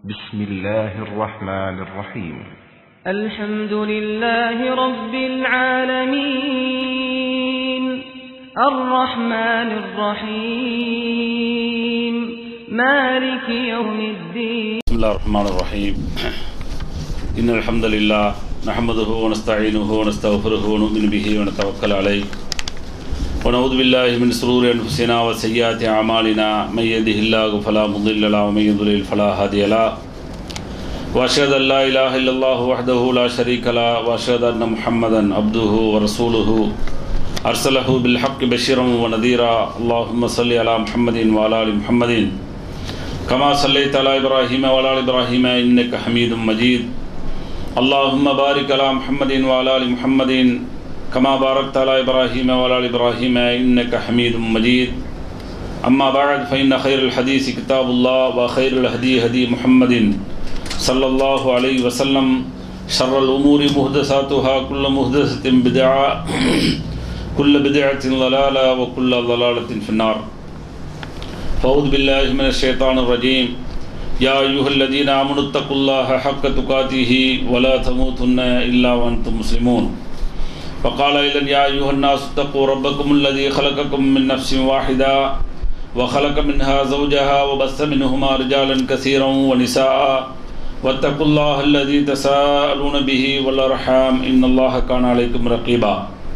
بسم الله الرحمن الرحيم الحمد لله رب العالمين الرحمن الرحيم مالك يوم الدين بسم الله الرحمن الرحيم إن الحمد لله نحمده ونستعينه ونستغفره ونؤمن به ونتوكل عليه ونعوذ بالله من شرور أنفسنا وسيئات أعمالنا من يهده الله فلا مضل له ومن يضلل فلا هادي له وأشهد أن لا إله إلا الله وحده لا شريك له وأشهد أن محمدا عبده ورسوله أرسله بالحق بشيرا ونذيرا اللهم صل على محمد وعلى آل محمد كما صليت على إبراهيم وعلى آل إبراهيم إنك حميد مجيد اللهم بارك على محمد وعلى آل محمد كما باركت على إبراهيم وعلى آل إبراهيم إنك حميد مجيد أما بعد فإن خير الحديث كتاب الله وخير الهدي هدي محمد صلى الله عليه وسلم شر الأمور محدثاتها كل محدثة بدعة كل بدعة ضلالة وكل ضلالة في النار فأعوذ بالله من الشيطان الرجيم يا أيها الذين آمنوا اتقوا الله حق تقاته ولا تموتن إلا وأنتم مسلمون فقال أيضا يا أيها الناس اتقوا ربكم الذي خلقكم من نفس واحدة وخلق منها زوجها وبث منهما رجالا كثيرا ونساء واتقوا الله الذي تساءلون به والأرحام إن الله كان عليكم رقيبا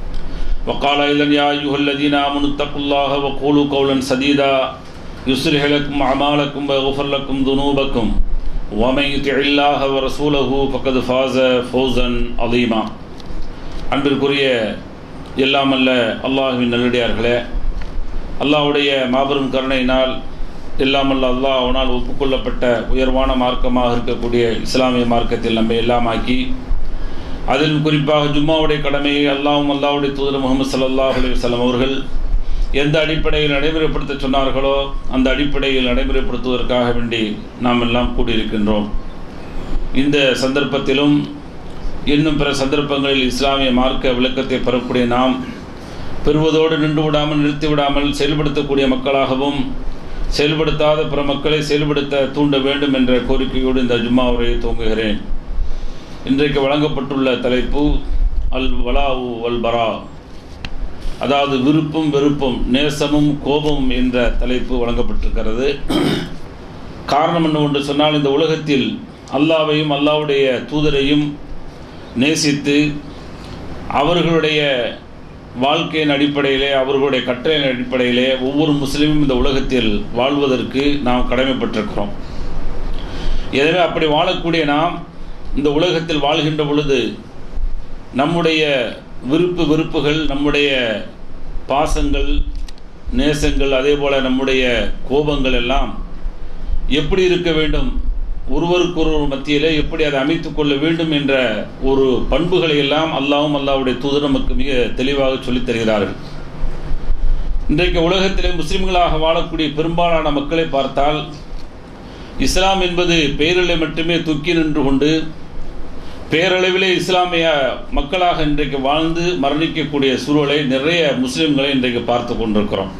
وقال أيضا يا أيها الذين آمنوا اتقوا الله وقولوا قولا سديدا يصلح لكم أعمالكم ويغفر لكم ذنوبكم ومن يطع الله ورسوله فقد فاز فوزا عظيما அன்பிற்குரிய எல்லாமல்ல அல்லாஹுவின் நல்லடியார்களே அல்லாஹ்வுடைய மாபெரும் கருணையினால் எல்லாமல்ல அல்லாஹ் அவனால் ஒப்புக்கொள்ளப்பட்ட உயர்வான மார்க்கமாக இருக்கக்கூடிய இஸ்லாமிய மார்க்கத்தில் நம்மை எல்லாமாக்கி அதில் குறிப்பாக ஜும்மாவுடைய கடமையை அல்லாவும் அல்லாவுடைய தூதர் முகமது சல்லாஹ் அலி வல்லம் அவர்கள் எந்த அடிப்படையில் நடைமுறைப்படுத்த சொன்னார்களோ அந்த அடிப்படையில் நடைமுறைப்படுத்துவதற்காக வேண்டி நாம் எல்லாம் கூடியிருக்கின்றோம் இந்த சந்தர்ப்பத்திலும் இன்னும் பிற சந்தர்ப்பங்களில் இஸ்லாமிய மார்க்க விளக்கத்தை பெறக்கூடிய நாம் பெறுவதோடு நின்று விடாமல் நிறுத்தி விடாமல் செயல்படுத்தக்கூடிய மக்களாகவும் செயல்படுத்தாத பிற மக்களை செயல்படுத்த தூண்ட வேண்டும் என்ற கோரிக்கையோடு இந்த ஜும்மா உரையை துவங்குகிறேன் இன்றைக்கு வழங்கப்பட்டுள்ள தலைப்பு அல் வலாவு அல் பரா அதாவது விருப்பும் வெறுப்பும் நேசமும் கோபமும் என்ற தலைப்பு வழங்கப்பட்டிருக்கிறது காரணம் என்ன ஒன்று சொன்னால் இந்த உலகத்தில் அல்லாவையும் அல்லாவுடைய தூதரையும் நேசித்து அவர்களுடைய வாழ்க்கையின் அடிப்படையிலே அவர்களுடைய கட்டளையின் அடிப்படையிலே ஒவ்வொரு முஸ்லீமும் இந்த உலகத்தில் வாழ்வதற்கு நாம் கடமைப்பட்டிருக்கிறோம் எனவே அப்படி வாழக்கூடிய நாம் இந்த உலகத்தில் வாழ்கின்ற பொழுது நம்முடைய விருப்பு வெறுப்புகள் நம்முடைய பாசங்கள் நேசங்கள் அதே போல் நம்முடைய கோபங்கள் எல்லாம் எப்படி இருக்க வேண்டும் ஒருவருக்கொருவர் மத்தியிலே எப்படி அதை அமைத்து கொள்ள வேண்டும் என்ற ஒரு பண்புகளை எல்லாம் அல்லாவும் அல்லாவுடைய தூதர் நமக்கு மிக தெளிவாக சொல்லித் தருகிறார்கள் இன்றைக்கு உலகத்திலே முஸ்லிம்களாக வாழக்கூடிய பெரும்பாலான மக்களை பார்த்தால் இஸ்லாம் என்பது பெயரிலே மட்டுமே தூக்கி நின்று கொண்டு பேரளவிலே இஸ்லாமிய மக்களாக இன்றைக்கு வாழ்ந்து மரணிக்கக்கூடிய சூழலை நிறைய முஸ்லிம்களை இன்றைக்கு பார்த்து கொண்டிருக்கிறோம்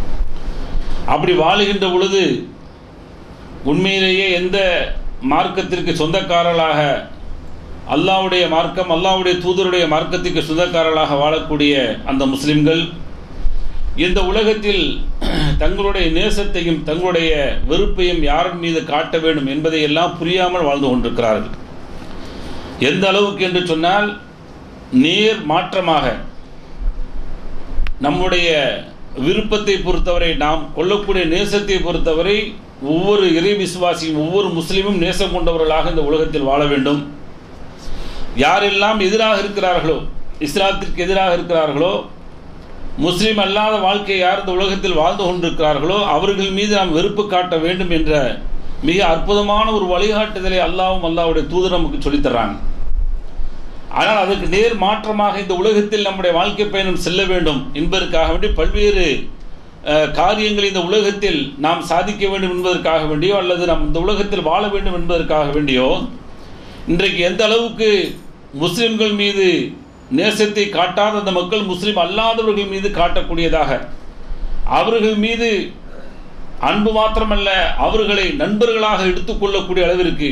அப்படி வாழுகின்ற பொழுது உண்மையிலேயே எந்த மார்க்கத்திற்கு சொந்தக்காரர்களாக அல்லாவுடைய மார்க்கம் அல்லாவுடைய தூதருடைய மார்க்கத்திற்கு சொந்தக்காரர்களாக வாழக்கூடிய அந்த முஸ்லிம்கள் இந்த உலகத்தில் தங்களுடைய நேசத்தையும் தங்களுடைய வெறுப்பையும் யாரின் மீது காட்ட வேண்டும் என்பதை எல்லாம் புரியாமல் வாழ்ந்து கொண்டிருக்கிறார்கள் எந்த அளவுக்கு என்று சொன்னால் நேர் மாற்றமாக நம்முடைய விருப்பத்தை பொறுத்தவரை நாம் கொள்ளக்கூடிய நேசத்தை பொறுத்தவரை ஒவ்வொரு இறை விசுவாசியும் ஒவ்வொரு முஸ்லீமும் நேசம் கொண்டவர்களாக இந்த உலகத்தில் வாழ வேண்டும் யாரெல்லாம் எதிராக இருக்கிறார்களோ இஸ்லாத்திற்கு எதிராக இருக்கிறார்களோ முஸ்லீம் அல்லாத வாழ்க்கை யார் இந்த உலகத்தில் வாழ்ந்து கொண்டிருக்கிறார்களோ அவர்கள் மீது நாம் வெறுப்பு காட்ட வேண்டும் என்ற மிக அற்புதமான ஒரு வழிகாட்டுதலை அல்லாவும் அல்லாவுடைய தூதர் நமக்கு சொல்லித்தர்றாங்க ஆனால் அதற்கு நேர் மாற்றமாக இந்த உலகத்தில் நம்முடைய வாழ்க்கை பயணம் செல்ல வேண்டும் என்பதற்காக வேண்டி பல்வேறு காரியங்களை இந்த உலகத்தில் நாம் சாதிக்க வேண்டும் என்பதற்காக வேண்டியோ அல்லது நாம் இந்த உலகத்தில் வாழ வேண்டும் என்பதற்காக வேண்டியோ இன்றைக்கு எந்த அளவுக்கு முஸ்லிம்கள் மீது நேசத்தை காட்டாத அந்த மக்கள் முஸ்லிம் அல்லாதவர்கள் மீது காட்டக்கூடியதாக அவர்கள் மீது அன்பு மாத்திரமல்ல அவர்களை நண்பர்களாக எடுத்துக்கொள்ளக்கூடிய அளவிற்கு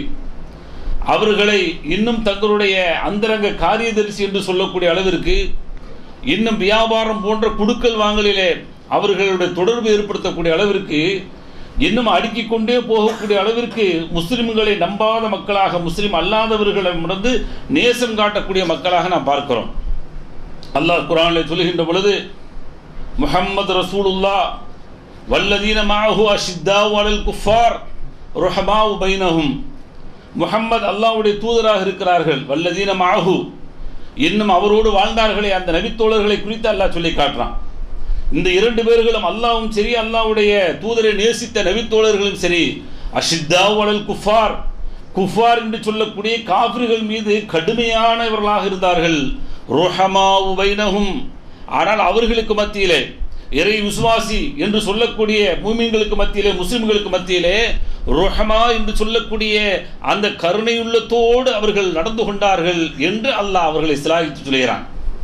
அவர்களை இன்னும் தங்களுடைய அந்தரங்க காரியதரிசி என்று சொல்லக்கூடிய அளவிற்கு இன்னும் வியாபாரம் போன்ற குடுக்கல் வாங்கலிலே அவர்களுடைய தொடர்பு ஏற்படுத்தக்கூடிய அளவிற்கு இன்னும் அடுக்கிக் கொண்டே போகக்கூடிய அளவிற்கு முஸ்லிம்களை நம்பாத மக்களாக முஸ்லிம் அல்லாதவர்களிடமிருந்து நேசம் காட்டக்கூடிய மக்களாக நாம் பார்க்கிறோம் அல்லாஹ் குரானில் சொல்லுகின்ற பொழுது முஹம்மது ரசூலுல்லா வல்லதீன மாஹு அஷித்தாவு அலல் குஃபார் ருஹமாவு பைனஹும் முஹம்மது அல்லாஹ்வுடைய தூதராக இருக்கிறார்கள் வல்லதீன மாஹு இன்னும் அவரோடு வாழ்ந்தார்களே அந்த நபித்தோழர்களை குறித்து அல்லாஹ் சொல்லி காட்டுறான் இந்த இரண்டு பேர்களும் அல்லாவும் சரி அல்லாவுடைய தூதரை நேசித்த நபித்தோழர்களும் சரி அஷித்தாவு அலல் குஃபார் குஃபார் என்று சொல்லக்கூடிய காஃபிர்கள் மீது கடுமையானவர்களாக இருந்தார்கள் ருஹமாவு பைனஹும் ஆனால் அவர்களுக்கு மத்தியிலே இறை விசுவாசி என்று சொல்லக்கூடிய மூமின்களுக்கு மத்தியிலே முஸ்லிம்களுக்கு மத்தியிலே ருஹமா என்று சொல்லக்கூடிய அந்த கருணையுள்ளத்தோடு அவர்கள் நடந்து கொண்டார்கள் என்று அல்லாஹ் அவர்களை சிலாகித்து சொல்கிறான்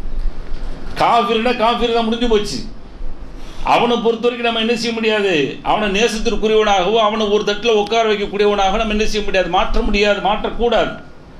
காஃபிர்னா காஃபிர் தான் முடிஞ்சு போச்சு அவனை பொறுத்த வரைக்கும் நம்ம என்ன செய்ய முடியாது அவனை நேசத்திற்குரியவனாகவோ அவனை ஒரு தட்டில் உட்கார வைக்கக்கூடியவனாக நம்ம என்ன செய்ய முடியாது மாற்ற முடியாது மாற்றக்கூடாது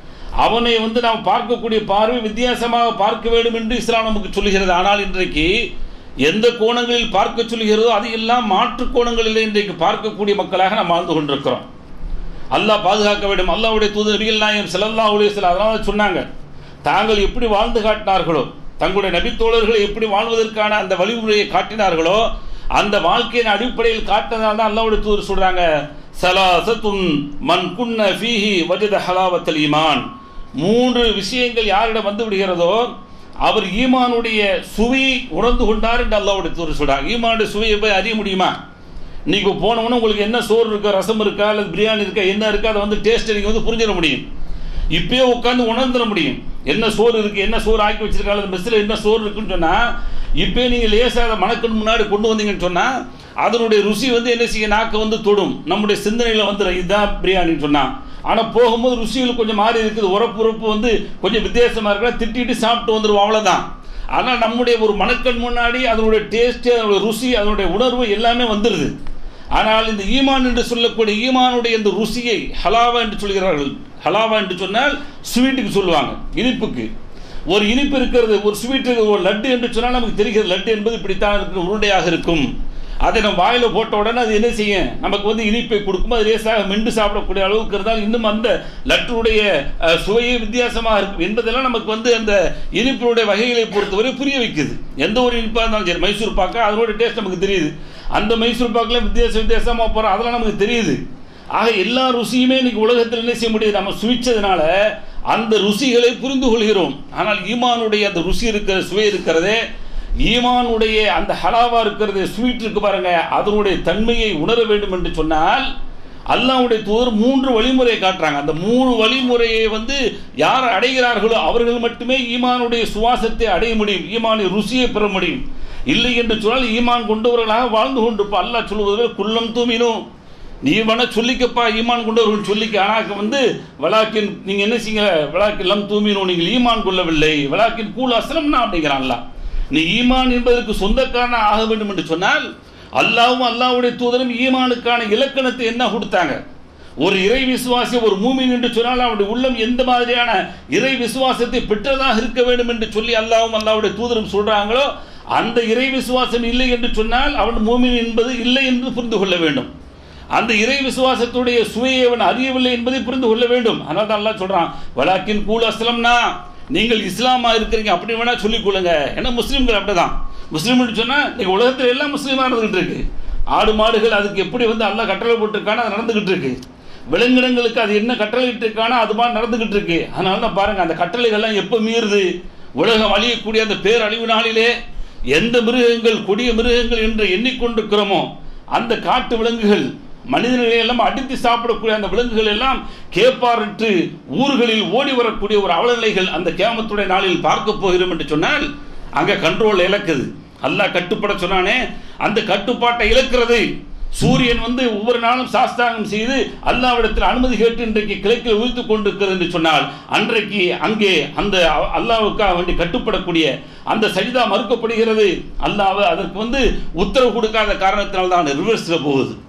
அவனை வந்து நாம் பார்க்கக்கூடிய பார்வை வித்தியாசமாக பார்க்க வேண்டும் என்று இஸ்லாம் நமக்கு சொல்லுகிறது ஆனால் இன்றைக்கு எந்த கோணங்களில் பார்க்க சொல்கிறதோ அது எல்லாம் மாற்று கோணங்களில் இன்றைக்கு பார்க்கக்கூடிய மக்களாக நாம் வாழ்ந்து கொண்டிருக்கிறோம் அல்லாஹ் பாதுகாக்க வேண்டும் அல்லாஹ்வுடைய தூது நபிகள் நாயம் செல்லல்லா உலகத்தில் அதனால சொன்னாங்க தாங்கள் எப்படி வாழ்ந்து காட்டினார்களோ தங்களுடைய நபித்தோழர்களை எப்படி வாழ்வதற்கான அந்த வழிமுறையை காட்டினார்களோ அந்த வாழ்க்கையின் அடிப்படையில் காட்டினால்தான் தான் அல்லாவுடைய தூதர் சொல்றாங்க சலாசத்துன் மன் குன்ன ஃபீஹி வஜத ஹலாவத்தல் ஈமான் மூன்று விஷயங்கள் யாரிடம் வந்து விடுகிறதோ அவர் ஈமானுடைய சுவையை உணர்ந்து கொண்டார் என்று அல்லாவுடைய தூதர் சொல்றாங்க ஈமானுடைய சுவையை போய் அறிய முடியுமா நீங்க போனவொன்னே உங்களுக்கு என்ன சோறு இருக்கா ரசம் இருக்கா அல்லது பிரியாணி இருக்கா என்ன இருக்கா அதை வந்து டேஸ்ட் நீங்க வந்து புரிஞ்சிட முடியும் இப்பயே உட்காந்து உணர்ந்துட முடியும் என்ன சோறு இருக்கு என்ன சோறு ஆக்கி வச்சிருக்காங்க அந்த மெஸ்ஸில் என்ன சோறு இருக்குன்னு சொன்னா இப்பயே நீங்க லேசாக அதை மணக்கண் முன்னாடி கொண்டு வந்தீங்கன்னு சொன்னா அதனுடைய ருசி வந்து என்ன செய்ய நாக்கு வந்து தொடும் நம்முடைய சிந்தனையில வந்துடும் இதுதான் பிரியாணின்னு சொன்னா ஆனா போகும்போது ருசிகள் கொஞ்சம் மாறி இருக்குது உரப்பு உரப்பு வந்து கொஞ்சம் வித்தியாசமா இருக்கா திட்டிட்டு சாப்பிட்டு வந்துடும் அவ்வளவுதான் ஆனால் நம்முடைய ஒரு மணக்கண் முன்னாடி அதனுடைய டேஸ்ட் அதனுடைய ருசி அதனுடைய உணர்வு எல்லாமே வந்துடுது ஆனால் இந்த ஈமான் என்று சொல்லக்கூடிய ஈமானுடைய இந்த ருசியை ஹலாவா என்று சொல்கிறார்கள் ஹலாவா என்று சொன்னால் ஸ்வீட்டுக்கு சொல்லுவாங்க இனிப்புக்கு ஒரு இனிப்பு இருக்கிறது ஒரு ஸ்வீட்டு ஒரு லட்டு என்று சொன்னால் நமக்கு தெரிகிறது லட்டு என்பது இப்படித்தான் இருக்கிற உருண்டையாக இருக்கும் அதை நம்ம வாயில போட்ட உடனே அது என்ன செய்யும் நமக்கு வந்து இனிப்பை கொடுக்கும் அது லேசாக மென்று சாப்பிடக்கூடிய அளவுக்கு இருந்தால் இன்னும் அந்த லட்டுடைய அஹ், சுவையே வித்தியாசமாக இருக்கும் என்பதெல்லாம் நமக்கு வந்து அந்த இனிப்பினுடைய வகைகளை பொறுத்தவரை புரிய வைக்குது எந்த ஒரு இனிப்பாக இருந்தாலும் சரி மைசூர் பாக்கா அதனோட டேஸ்ட் நமக்கு தெரியுது அந்த மைசூர் பாக்கில் வித்தியாச வித்தியாசமாக போகிறோம் அதெல்லாம் நமக்கு தெரியுது ஆக எல்லா ருசியுமே இன்னைக்கு உலகத்தில் என்ன செய்ய முடியுது நம்ம சுவிச்சதுனால அந்த ருசிகளை புரிந்து கொள்கிறோம் ஆனால் ஈமானுடைய அந்த ருசி இருக்கிற சுவை இருக்கிறதே ஈமானுடைய அந்த ஹலாவா இருக்கிறது ஸ்வீட் இருக்கு பாருங்க அதனுடைய தன்மையை உணர வேண்டும் என்று சொன்னால் அல்லாஹ்வுடைய தூதர் மூன்று வழிமுறையை காட்டுறாங்க அந்த மூணு வழிமுறையை வந்து யார் அடைகிறார்களோ அவர்கள் மட்டுமே ஈமானுடைய சுவாசத்தை அடைய முடியும் ஈமானுடைய ருசியை பெற முடியும் இல்லை என்று சொன்னால் ஈமான் கொண்டவர்களாக வாழ்ந்து கொண்டிருப்போம் அல்லாஹ் சொல்லுவது குல்லம் தூமினும் நீ வேணா சொல்லிக்கப்பா ஈமான் கொண்டவர்கள் சொல்லிக்க ஆனால் வந்து வலாக்கின் நீங்க என்ன செய்யுங்க வலாக்கின் லம் தூமினும் நீங்கள் ஈமான் கொள்ளவில்லை வலாக்கின் கூல் அசலம்னா அப்படிங்கிறான் அல்லாஹ் நீ ஈமான் என்பதற்கு சொந்தக்காரனா ஆக வேண்டும் என்று சொன்னால் அல்லாவும் அல்லாவுடைய தூதரும் ஈமானுக்கான இலக்கணத்தை என்ன கொடுத்தாங்க ஒரு இறை விசுவாசி ஒரு மூமின் என்று சொன்னால் அவருடைய உள்ளம் எந்த மாதிரியான இறை விசுவாசத்தை பெற்றதாக இருக்க வேண்டும் என்று சொல்லி அல்லாவும் அல்லாவுடைய தூதரும் சொல்றாங்களோ அந்த இறை விசுவாசம் இல்லை என்று சொன்னால் அவன் மூமின் என்பது இல்லை என்று புரிந்து கொள்ள வேண்டும் அந்த இறை விசுவாசத்துடைய சுவையை அவன் அறியவில்லை என்பதை புரிந்து கொள்ள வேண்டும் அதனால தான் அல்லாஹ் சொல்றான் வலாக்கின் கூல் அஸ்லம்னா நீங்கள் இஸ்லாமா இருக்கிறீங்க அப்படி வேணா சொல்லிக் கொள்ளுங்க ஏன்னா முஸ்லீம்கள் அப்படிதான் முஸ்லீம்னு சொன்னா இன்னைக்கு உலகத்தில் எல்லாம் முஸ்லீமா நடந்துகிட்டு இருக்கு ஆடு மாடுகள் அதுக்கு எப்படி வந்து அல்லாஹ் கட்டளை போட்டிருக்கானோ அது நடந்துகிட்டு இருக்கு விலங்கினங்களுக்கு அது என்ன கட்டளை இருக்கானோ அது மாதிரி நடந்துகிட்டு இருக்கு அதனால தான் பாருங்க அந்த கட்டளைகள்லாம் எப்போ மீறுது உலகம் அழியக்கூடிய அந்த பேரழிவு நாளிலே எந்த மிருகங்கள் கொடிய மிருகங்கள் என்று எண்ணிக்கொண்டிருக்கிறோமோ அந்த காட்டு விலங்குகள் மனிதர்களை எல்லாம் அடித்து சாப்பிடக்கூடிய அந்த விலங்குகள் எல்லாம் கேப்பாரிட்டு ஊர்களில் ஓடி வரக்கூடிய ஒரு அவலநிலைகள் அந்த கேமத்துடைய நாளில் பார்க்க போகிறோம் என்று சொன்னால் அங்க கண்ட்ரோல் இழக்குது அல்லாஹ் கட்டுப்பட சொன்னானே அந்த கட்டுப்பாட்டை இழக்கிறது சூரியன் வந்து ஒவ்வொரு நாளும் சாஸ்தாங்கம் செய்து அல்லாவிடத்தில் அனுமதி கேட்டு இன்றைக்கு கிழக்கில் உயிர்த்து கொண்டிருக்கிறது என்று சொன்னால் அன்றைக்கு அங்கே அந்த அல்லாவுக்காக வேண்டி கட்டுப்படக்கூடிய அந்த சஜிதா மறுக்கப்படுகிறது அல்லாஹ் அதற்கு வந்து உத்தரவு கொடுக்காத காரணத்தினால்தான் ரிவர்ஸில் போகுது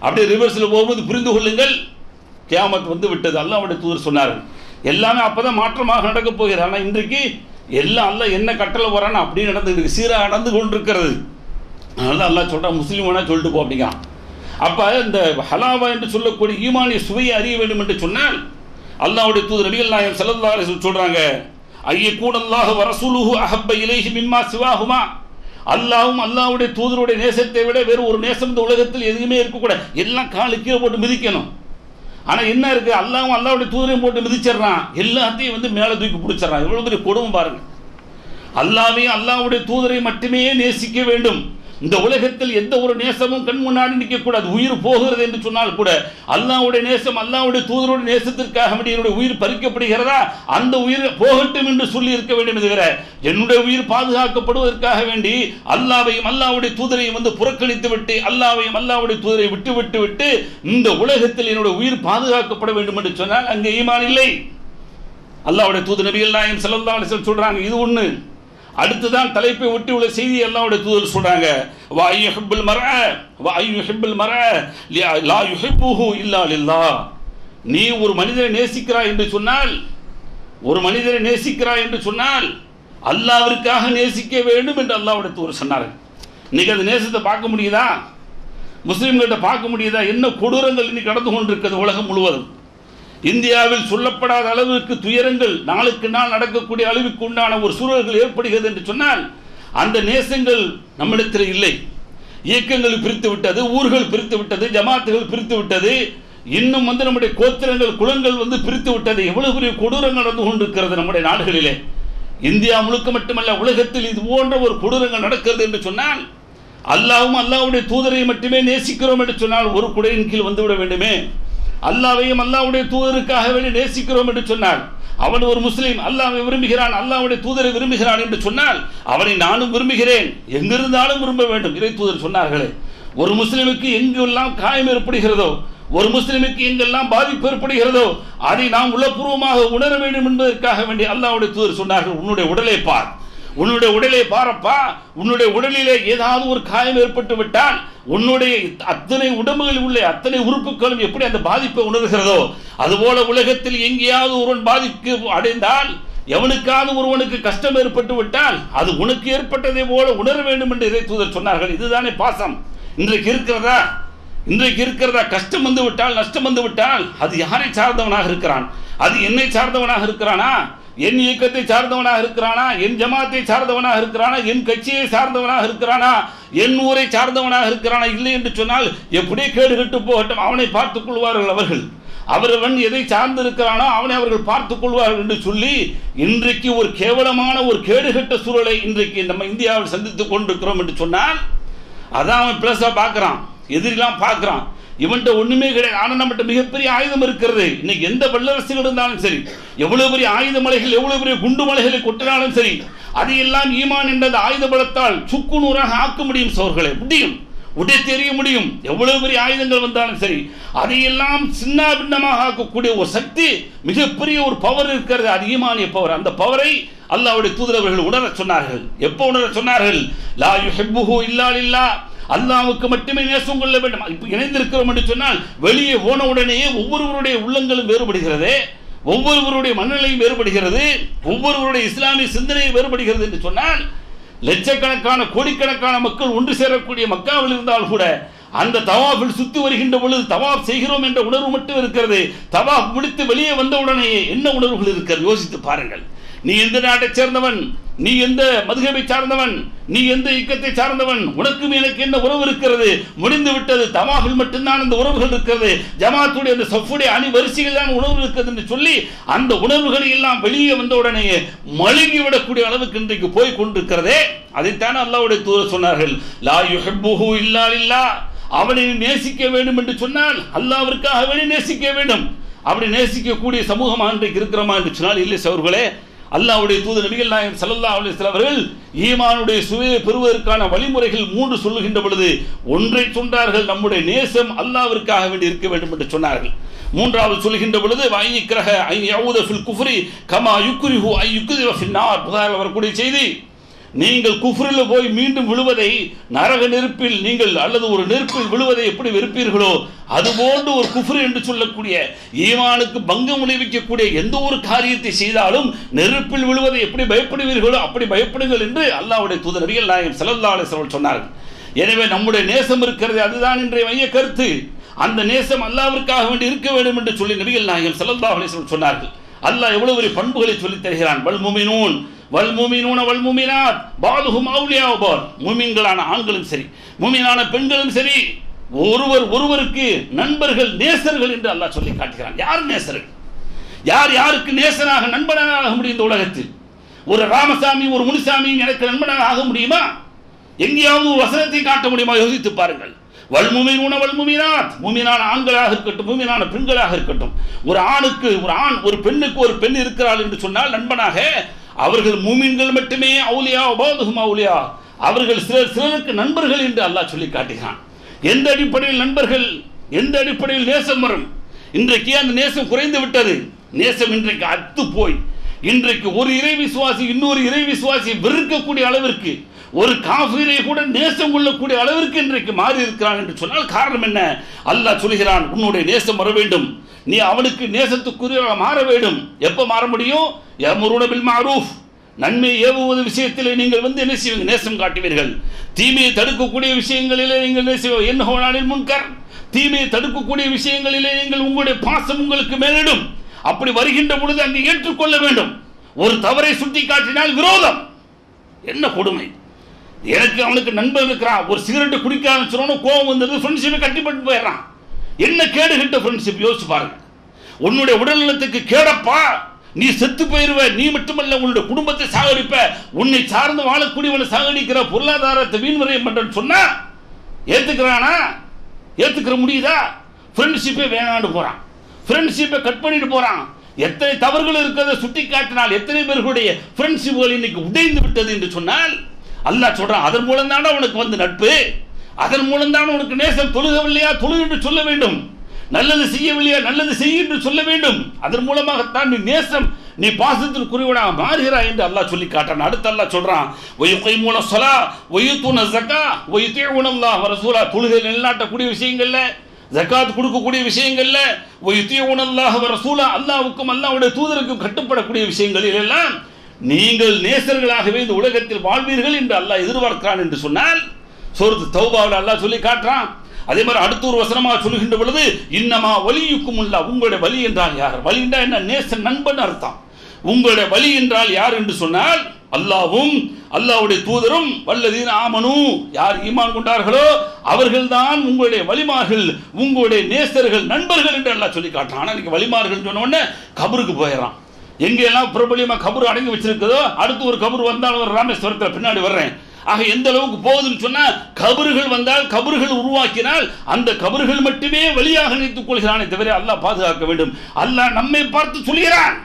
அப்படியே ரிவர்ஸில் போகும்போது புரிந்து கொள்ளுங்கள் கியாமத் வந்து விட்டது அல்லாஹ்வுடைய தூதர் சொன்னார்கள் எல்லாமே அப்பதான் மாற்றமாக நடக்க போகிறது ஆனால் இன்றைக்கு எல்லாம் அல்ல என்ன கட்டளை வரான்னு அப்படியே நடந்து சீராக நடந்து கொண்டிருக்கிறது அதனால அல்லாஹ் சொல்கிறான் முஸ்லீம் வேணா சொல்லிட்டு போ அப்படிங்கிறான் அப்போ இந்த ஹலாவா என்று சொல்லக்கூடிய ஈமானிய சுவையை அறிய வேண்டும் என்று சொன்னால் அல்லாஹ்வுடைய தூதர் நபிகள் நாயகம் ஸல்லல்லாஹு அலைஹி வஸல்லம் சொல்றாங்க ஐய கூடல்லாஹு வரசூலுஹு அஹப்ப இலைஹி மிம்மா சிவாஹுமா அல்லாஹ்வும் அல்லாஹ்வுடைய தூதருடைய நேசத்தை விட வேறு ஒரு நேசம் இந்த உலகத்தில் எதுவுமே இருக்கக்கூடாது எல்லாம் காலு கீழே போட்டு மிதிக்கணும் ஆனா என்ன இருக்கு அல்லாஹ்வும் அல்லாஹ்வுடைய தூதரையும் போட்டு மிதிச்சிடுறான் எல்லாத்தையும் வந்து மேலே தூக்கி பிடிச்சிடறான் எவ்வளவு பெரிய கொடுமை பாருங்க அல்லாவையும் அல்லாஹ்வுடைய தூதரை மட்டுமே நேசிக்க வேண்டும் இந்த உலகத்தில் எந்த ஒரு நேசமும் கண் முன்னாடி நிற்கக்கூடாது உயிர் போகிறது என்று சொன்னால் கூட அல்லாஹ்வுடைய நேசம் அல்லாஹ்வுடைய தூதருடைய நேசத்திற்காக வேண்டி என்னுடைய உயிர் பறிக்கப்படுகிறதா அந்த உயிர் போகட்டும் என்று சொல்லி இருக்க வேண்டும் என்கிற என்னுடைய உயிர் பாதுகாக்கப்படுவதற்காக வேண்டி அல்லாவையும் அல்லாஹ்வுடைய தூதரையும் வந்து புறக்கணித்து விட்டு அல்லாவையும் அல்லாஹ்வுடைய தூதரை விட்டு விட்டு விட்டு இந்த உலகத்தில் என்னுடைய உயிர் பாதுகாக்கப்பட வேண்டும் என்று சொன்னால் அங்கே ஈமான் இல்லை அல்லாஹ்வுடைய தூதர் நபிகள் நாயம் ஸல்லல்லாஹு அலைஹி வஸல்லம் சொல்றாங்க இது ஒண்ணு அடுத்துதான் தலைப்பை ஒட்டி உள்ள செய்தி அல்லாஹ்வுடைய தூதர் சொல்றாங்க வா யுஹிப்புல் மர்அ வா யுஹிப்புல் மர்அ லா யுஹிப்புஹு இல்லா லில்லாஹ் நீ ஒரு மனிதரை நேசிக்கிறாய் என்று சொன்னால் ஒரு மனிதரை நேசிக்கிறாய் என்று சொன்னால் அல்லாஹ்விற்காக நேசிக்க வேண்டும் என்று அல்லாஹ்வுடைய தூதர் சொன்னார்கள் இன்னைக்கு அந்த நேசத்தை பார்க்க முடியுதா முஸ்லிம்கிட்ட பார்க்க முடியுதா என்ன கொடூரங்கள் இன்னைக்கு நடந்து கொண்டிருக்கிறது உலகம் முழுவதும் இந்தியாவில் சொல்லப்படாத அளவுக்கு துயரங்கள் நாளுக்கு நாள் நடக்கக்கூடிய அளவுக்கு உண்டான ஒரு சூழல்கள் ஏற்படுகிறது என்று சொன்னால் அந்த நேசங்கள் நம்மிடத்தில் இல்லை இயக்கங்கள் பிரித்து விட்டது ஊர்கள் பிரித்து விட்டது ஜமாத்துகள் பிரித்து விட்டது இன்னும் வந்து நம்முடைய கோத்திரங்கள் குலங்கள் வந்து பிரித்து விட்டது எவ்வளவு பெரிய கொடூரங்கள் நடந்து கொண்டிருக்கிறது நம்முடைய நாடுகளிலே இந்தியா முழுக்க மட்டுமல்ல உலகத்தில் இது போன்ற ஒரு கொடூரங்கள் நடக்கிறது என்று சொன்னால் அல்லாவும் அல்லாவுடைய தூதரை மட்டுமே நேசிக்கிறோம் என்று சொன்னால் ஒரு குடையின் கீழ் வந்துவிட வேண்டுமே அல்லாவையும் அல்லாவுடைய தூதருக்காக வேண்டி நேசிக்கிறோம் என்று சொன்னார் அவன் ஒரு முஸ்லீம் அல்லாவை விரும்புகிறான் அல்லாவுடைய தூதரை விரும்புகிறான் என்று சொன்னால் அவனை நானும் விரும்புகிறேன் எங்கிருந்தாலும் விரும்ப வேண்டும் இறை தூதர் சொன்னார்களே ஒரு முஸ்லிமுக்கு எங்கெல்லாம் காயம் ஏற்படுகிறதோ ஒரு முஸ்லிமுக்கு எங்கெல்லாம் பாதிப்பு ஏற்படுகிறதோ அதை நாம் உளப்பூர்வமாக உணர வேண்டும் என்பதற்காக வேண்டி அல்லாவுடைய தூதர் சொன்னார்கள் உன்னுடைய உடலை பார் உன்னுடைய உடலை பாரப்பா உன்னுடைய உடலிலே ஏதாவது ஒரு காயம் ஏற்பட்டு விட்டால் உன்னுடைய அத்தனை உடம்புகளில் உள்ள அத்தனை உறுப்புகளும் எப்படி அந்த பாதிப்பை உணர்கிறதோ அதுபோல உலகத்தில் எங்கேயாவது ஒருவன் பாதிப்பு அடைந்தால் எவனுக்காவது ஒருவனுக்கு கஷ்டம் ஏற்பட்டு விட்டால் அது உனக்கு ஏற்பட்டதை போல உணர வேண்டும் என்று இறை தூதர் சொன்னார்கள் இதுதானே பாசம் இன்றைக்கு இருக்கிறதா இன்றைக்கு இருக்கிறதா கஷ்டம் வந்து விட்டால் நஷ்டம் வந்து விட்டால் அது யாரை சார்ந்தவனாக இருக்கிறான் அது என்னை சார்ந்தவனாக இருக்கிறானா என் இயக்கத்தை சார்ந்தவனாக இருக்கிறானா என் ஜமாத்தை சார்ந்தவனாக இருக்கிறானா என் கட்சியை சார்ந்தவனாக இருக்கிறானா என் ஊரை சார்ந்தவனாக இருக்கிறானா இல்லை என்று சொன்னால் எப்படியே கேடு கட்டு போகட்டும் அவனை பார்த்துக் கொள்வார்கள் அவர்கள் அவரவன் எதை சார்ந்து இருக்கிறானோ அவனை அவர்கள் பார்த்துக் கொள்வார்கள் என்று சொல்லி இன்றைக்கு ஒரு கேவலமான ஒரு கேடுகட்ட சூழலை இன்றைக்கு நம்ம இந்தியாவில் சந்தித்துக் கொண்டிருக்கிறோம் என்று சொன்னால் அதான் அவன் பிளஸா பார்க்கறான் எதிரிலாம் பார்க்கறான் இவன்கிட்ட ஒண்ணுமே கிடையாது ஆனா நம்மகிட்ட மிகப்பெரிய ஆயுதம் இருக்கிறது இன்னைக்கு எந்த வல்லரசுகள் இருந்தாலும் சரி எவ்வளவு பெரிய ஆயுத மலைகள் எவ்வளவு பெரிய குண்டு மலைகளை கொட்டினாலும் சரி அதையெல்லாம் ஈமான் என்ற அந்த ஆயுத பலத்தால் சுக்கு நூறாக ஆக்க முடியும் சோர்களே முடியும் உடை தெரிய முடியும் எவ்வளவு பெரிய ஆயுதங்கள் வந்தாலும் சரி அதையெல்லாம் சின்ன பின்னமாக ஆக்கக்கூடிய ஒரு சக்தி மிகப்பெரிய ஒரு பவர் இருக்கிறது அது ஈமானிய பவர் அந்த பவரை அல்லாவுடைய தூதரவர்கள் உணர சொன்னார்கள் எப்போ உணர சொன்னார்கள் லா யுஹிப்புஹு இல்லா லில்லா அல்லாவுக்கு மட்டுமே நேசம் கொள்ள வேண்டும் இப்போ இணைந்திருக்கிறோம் என்று சொன்னால் வெளியே போன உடனேயே ஒவ்வொருவருடைய உள்ளங்களும் வேறுபடுகிறதே ஒவ்வொருவருடைய மனநிலையும் வேறுபடுகிறது ஒவ்வொருவருடைய இஸ்லாமிய சிந்தனையும் வேறுபடுகிறது என்று சொன்னால் லட்சக்கணக்கான கோடிக்கணக்கான மக்கள் ஒன்று சேரக்கூடிய மக்காவில் இருந்தால் கூட அந்த தவாஃபில் சுத்தி வருகின்ற பொழுது தவாப் செய்கிறோம் என்ற உணர்வு மட்டும் இருக்கிறது தவாப் முடித்து வெளியே வந்த உடனே என்ன உணர்வுகள் இருக்கிறது யோசித்து பாருங்கள் நீ எந்த நாட்டை சேர்ந்தவன் நீ எந்த மதுகபை சார்ந்தவன் நீ எந்த இயக்கத்தை சார்ந்தவன் உனக்கும் எனக்கு என்ன உறவு இருக்கிறது முடிந்து விட்டது தவாஃபில் மட்டும்தான் அந்த உறவுகள் இருக்கிறது ஜமாத்துடைய அந்த சஃபுடைய அணி வரிசைகள் தான் உணர்வு இருக்கிறது என்று சொல்லி அந்த உணர்வுகளை எல்லாம் வெளியே வந்த உடனேயே மழுங்கி விடக்கூடிய அளவுக்கு இன்றைக்கு போய் கொண்டிருக்கிறதே அதைத்தான் அல்லாவுடைய தூர சொன்னார்கள் லா யுஹிப்புஹு இல்லா இல்லா அவனை நேசிக்க வேண்டும் என்று சொன்னால் அல்லாவிற்காக வேண்டி நேசிக்க வேண்டும் அப்படி நேசிக்கக்கூடிய சமூகமாக இன்றைக்கு இருக்கிறோமா என்று சொன்னால் இல்லை சவர்களே அல்லாவுடைய தூது நபிகள் நாயகம் ஸல்லல்லாஹு அலைஹி வஸல்லம் அவர்கள் ஈமானுடைய சுவையை பெறுவதற்கான வழிமுறைகள் மூன்று சொல்லுகின்ற பொழுது ஒன்றை சொன்னார்கள் நம்முடைய நேசம் அல்லாவிற்காக வேண்டி இருக்க வேண்டும் என்று சொன்னார்கள் மூன்றாவது சொல்கின்ற பொழுது வாயிக்கிரக ஐ யவுத ஃபில் குஃப்ரி கமா யுக்ரிஹு ஐ யுக்திவ ஃபின் நார் புகாரில் வரக்கூடிய செய்தி நீங்கள் குஃப்ரில் போய் மீண்டும் விழுவதை நரக நெருப்பில் நீங்கள் அல்லது ஒரு நெருப்பில் விழுவதை எப்படி வெறுப்பீர்களோ அதுபோன்று ஒரு குஃப்ரு என்று சொல்லக்கூடிய ஈமானுக்கு பங்கம் விளைவிக்கக்கூடிய எந்த ஒரு காரியத்தை செய்தாலும் நெருப்பில் விழுவதை எப்படி பயப்படுவீர்களோ அப்படி பயப்படுங்கள் என்று அல்லாஹ்வுடைய தூதர் நபிகள் நாயகம் ஸல்லல்லாஹு அலைஹி வஸல்லம் சொன்னார்கள் எனவே நம்முடைய நேசம் இருக்கிறது அதுதான் இன்றைய மைய கருத்து அந்த நேசம் அல்லாவிற்காக வேண்டி இருக்க வேண்டும் என்று சொல்லி நபிகள் நாயகம் ஸல்லல்லாஹு அலைஹி வஸல்லம் சொன்னார்கள் அல்லாஹ் எவ்வளவு பெரிய பண்புகளை சொல்லித் தருகிறான் வல் முமினூன் வல் முமினூன வல் முமினாத் பாலுஹும் அவுலியா பால் முமின்களான ஆண்களும் சரி முமினான பெண்களும் சரி ஒருவர் ஒருவருக்கு நண்பர்கள் நேசர்கள் என்று அல்லாஹ் சொல்லி காட்டுகிறான் யார் நேசர்கள் யார் யாருக்கு நேசனாக நண்பனாக ஆக முடியும் இந்த உலகத்தில் ஒரு ராமசாமி ஒரு முனிசாமி எனக்கு நண்பனாக ஆக முடியுமா எங்கேயாவது ஒரு வசனத்தை காட்ட முடியுமா யோசித்து பாருங்கள் வல்முமின் வல்முமினாத் மூமினான ஆண்களாக இருக்கட்டும் மூமினான பெண்களாக இருக்கட்டும் ஒரு ஆணுக்கு ஒரு ஆண் ஒரு பெண்ணுக்கு ஒரு பெண் இருக்கிறாள் என்று சொன்னால் நண்பனாக அவர்கள் மூமின்கள் மட்டுமே அவுலியா உபாதுகும் அவுலியா அவர்கள் சிலர் சிலருக்கு நண்பர்கள் என்று அல்லாஹ் சொல்லி காட்டுகிறான் எந்த அடிப்படையில் நண்பர்கள் எந்த அடிப்படையில் நேசம் வரும் இன்றைக்கு அந்த நேசம் குறைந்து விட்டது நேசம் இன்றைக்கு அத்து போய் இன்றைக்கு ஒரு இறை விசுவாசி இன்னொரு இறை விசுவாசியை வெறுக்கக்கூடிய அளவிற்கு ஒரு காஃபிரை கூட நேசம் கொள்ளக்கூடிய அளவிற்கு இன்றைக்கு மாறி இருக்கிறான் என்று சொன்னால் காரணம் என்ன அல்லாஹ் சொல்கிறான் உன்னுடைய நேசம் வர வேண்டும் நீ அவனுக்கு நேசத்துக்குரிய மாற வேண்டும் எப்ப மாற முடியும் யமுருன பில் மாரூஃப் நன்மை ஏவுவது விஷயத்திலே நீங்கள் வந்து என்ன செய்வீங்க நேசம் காட்டுவீர்கள் தீமையை தடுக்கக்கூடிய விஷயங்களிலே நீங்கள் என்ன செய்வீங்க என்ன ஹோனானில் முன்கர் தீமையை தடுக்கக்கூடிய விஷயங்களிலே நீங்கள் உங்களுடைய பாசம் உங்களுக்கு மேலிடும் அப்படி வருகின்ற பொழுது அங்கு ஏற்றுக்கொள்ள வேண்டும் ஒரு தவறை சுட்டி காட்டினால் விரோதம் என்ன கொடுமை எனக்கு அவனுக்கு நண்பன் இருக்கிறான் ஒரு சிகரெட் குடிக்க ஆரம்பிச்சிடணும் கோவம் வந்தது ஃப்ரெண்ட்ஷிப்பை கட்டிப்பட்டு போயிடுறான் என்ன கேடு கிட்ட ஃப்ரெண்ட்ஷிப் யோசிச்சு பாருங்க உன்னுடைய உடல்நலத்துக்கு கேடப்பா நீ செத்து போயிருவ நீ மட்டுமல்ல உன்னுடைய குடும்பத்தை சாகடிப்ப உன்னை சார்ந்து வாழக்கூடியவனை சாகடிக்கிற பொருளாதாரத்தை வீண்வரையம் பண்றேன்னு சொன்னா ஏத்துக்கிறானா ஏத்துக்கிற முடியுதா ஃப்ரெண்ட்ஷிப்பே வேணாண்டு போறான் ஃப்ரெண்ட்ஷிப்பை கட் பண்ணிட்டு போறான் எத்தனை தவறுகள் இருக்கிறத சுட்டி காட்டினால் எத்தனை பேர்களுடைய ஃப்ரெண்ட்ஷிப்புகள் இன்னைக்கு உடைந்து விட்டது என்று சொன்னால் அல்லாஹ் சொல்றான் அதன் மூலம் தானே உனக்கு வந்து நட்பு அதன் மூலம் தான் உனக்கு நேசம் தொழுகவில்லையா தொழு என்று சொல்ல வேண்டும் நல்லது செய்யவில்லையா நல்லது செய் என்று சொல்ல வேண்டும் அதன் மூலமாகத்தான் நீ நேசம் நீ பாசத்தில் குறிவிடாக மாறுகிறாய் என்று அல்லாஹ் சொல்லி காட்டுறான் அடுத்து அல்லாஹ் சொல்றான் ஒய்யுகை மூல சொலா ஒய்யுத்தூன ஜக்கா ஒய்யுத்தேவுன அல்லாஹ் ரசூலா தொழுகை நிலநாட்டக்கூடிய விஷயங்கள்ல ஜக்காத் கொடுக்கக்கூடிய விஷயங்கள்ல ஒய்யுத்தேவுன அல்லாஹ் ரசூலா அல்லாஹ்வுக்கும் அல்லாஹ்வுடைய தூதருக்கும் கட்டுப்படக்கூடிய விஷயங்களில் எல்லாம் நீங்கள் நேசர்களாகவே இந்த உலகத்தில் வாழ்வீர்கள் என்று அல்லாஹ் எதிர்பார்க்கிறான் என்று சொன்னால் சூரத்து தௌபாவில் அல்லாஹ் சொல்லி காட்டுறான் அதே மாதிரி அடுத்த ஒரு வசனமாக சொல்லுகின்ற பொழுது இன்னமா வலியுக்கும் உள்ள உங்களுடைய வலி என்றால் யார் வலி என்றால் என்ன நேச நண்பன் அர்த்தம் உங்களுடைய வலி என்றால் யார் என்று சொன்னால் அல்லாவும் அல்லாவுடைய தூதரும் வல்லதீன் ஆமனு யார் ஈமான் கொண்டார்களோ அவர்கள்தான் உங்களுடைய வலிமார்கள் உங்களுடைய நேசர்கள் நண்பர்கள் என்று அல்லாஹ் சொல்லி காட்டுறான் ஆனால் இன்னைக்கு வலிமார்கள் சொன்ன உடனே கபருக்கு போயிடறான் எங்கெல்லாம் பிரபலியமா கபர் அடங்கி வச்சிருக்குதோ அடுத்து ஒரு கபர் வந்தால் ஒரு ராமேஸ்வரத்தில் பின்னாடி வர்றேன் ஆக எந்த அளவுக்கு போகுதுன்னு சொன்னா கபறுகள் வந்தால் கபறுகள் உருவாக்கினால் அந்த கபறுகள் மட்டுமே வழியாக நினைத்துக் கொள்கிறானே தவிர அல்லாஹ் பாதுகாக்க வேண்டும் அல்லாஹ் நம்மை பார்த்து சொல்கிறான்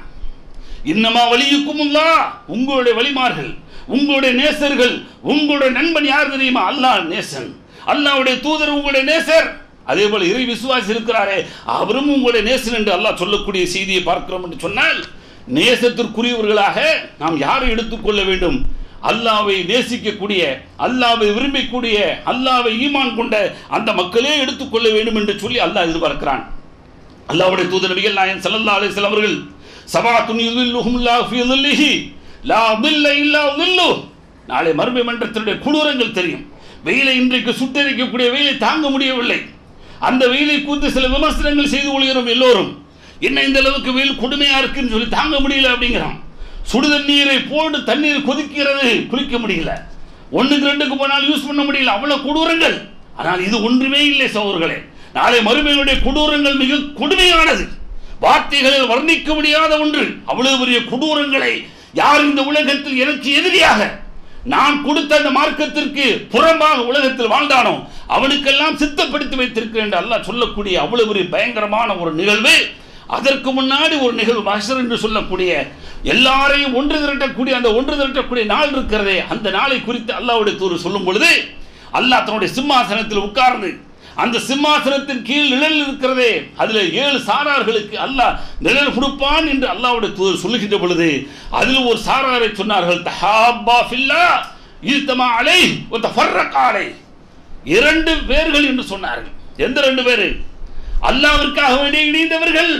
இன்னமா வலியுக்கும் உங்களுடைய வழிமார்கள் உங்களுடைய நேசர்கள் உங்களுடைய நண்பன் யார் தெரியுமா அல்லாஹ் நேசன் அல்லாஹ்வுடைய தூதர் உங்களுடைய நேசர் அதே போல இறை விசுவாசி இருக்கிறாரே அவரும் உங்களுடைய நேசன் என்று அல்லாஹ் சொல்லக்கூடிய செய்தியை பார்க்கிறோம் என்று சொன்னால் நேசத்திற்குரியவர்களாக நாம் யாரை எடுத்துக்கொள்ள வேண்டும் அல்லாவை நேசிக்கக்கூடிய அல்லாவை விரும்பக்கூடிய அல்லாவை ஈமான் கொண்ட அந்த மக்களே எடுத்துக்கொள்ள வேண்டும் என்று சொல்லி அல்லாஹ் எதிர்பார்க்கிறான் அல்லாவுடைய தூதர் நபிகள் நாயன் ஸல்லல்லாஹு அலைஹி வஸல்லம் அவர்கள் சபாத்துன் யுதில்லுஹும் அல்லாஹ் ஃபீ ظில்லிஹி லா ظில்ல இல்லா ظில்லு நாளை மறுமை மன்றத்தினுடைய குளிரங்கள் தெரியும் வெயிலை இன்றைக்கு சுட்டரிக்கக்கூடிய வெயிலை தாங்க முடியவில்லை அந்த வெயிலை கூர்ந்து சில விமர்சனங்கள் செய்து கொள்கிறோம் எல்லோரும் என்ன இந்த அளவுக்கு வெயில் கொடுமையா இருக்குன்னு சொல்லி தாங்க முடியல அப்படிங்கிறான் சுடு தண்ணீரை போட்டு தண்ணீர் கொதிக்கிறது குளிக்க முடியல ஒண்ணுக்கு ரெண்டுக்கு போனால் யூஸ் பண்ண முடியல அவ்வளவு கொடூரங்கள் ஆனால் இது ஒன்றுமே இல்லை சோர்களே நாளை மறுமையினுடைய கொடூரங்கள் மிக கொடுமையானது வார்த்தைகளில் வர்ணிக்க முடியாத ஒன்று அவ்வளவு பெரிய கொடூரங்களை யார் இந்த உலகத்தில் எனக்கு எதிரியாக நான் கொடுத்த அந்த மார்க்கத்திற்கு புறம்பாக உலகத்தில் வாழ்ந்தானோ அவனுக்கெல்லாம் சித்தப்படுத்தி வைத்திருக்கிறேன் என்று அல்லாஹ் சொல்லக்கூடிய அவ்வளவு பெரிய பயங்கரமான ஒரு நிகழ்வு அதற்கு முன்னாடி ஒரு நிகழ்வு மஹர் என்று சொல்லக்கூடிய எல்லாரையும் ஒன்று திரட்டக்கூடிய அந்த ஒன்று திரட்டக்கூடிய நாள் இருக்கிறதே அந்த நாளை குறித்து அல்லாஹ்வுடைய தூர் சொல்லும் பொழுது அல்லாஹ் தன்னுடைய சிம்மாசனத்தில் உட்கார்ந்து அந்த சிம்மாசனத்தின் கீழ் நிழல் இருக்கிறதே அதுல ஏழு சாரார்களுக்கு அல்லாஹ் நிழல் கொடுப்பான் என்று அல்லாஹ்வுடைய தூதர் சொல்லுகின்ற பொழுது அதில் ஒரு சாராரை சொன்னார்கள் தஹாபா ஃபில்லா ஈத்தமா அலை ஒத்த ஃபர்ரக்காலை இரண்டு பேர்கள் என்று சொன்னார்கள் எந்த ரெண்டு பேரு அல்லாவிற்காக வேண்டிய இணைந்தவர்கள்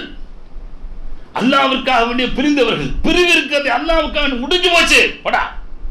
அல்லாவிற்காக வேண்டிய பிரிந்தவர்கள் பிரிவு இருக்கிறது அல்லாவுக்காக வேண்டி முடிஞ்சு போச்சு படா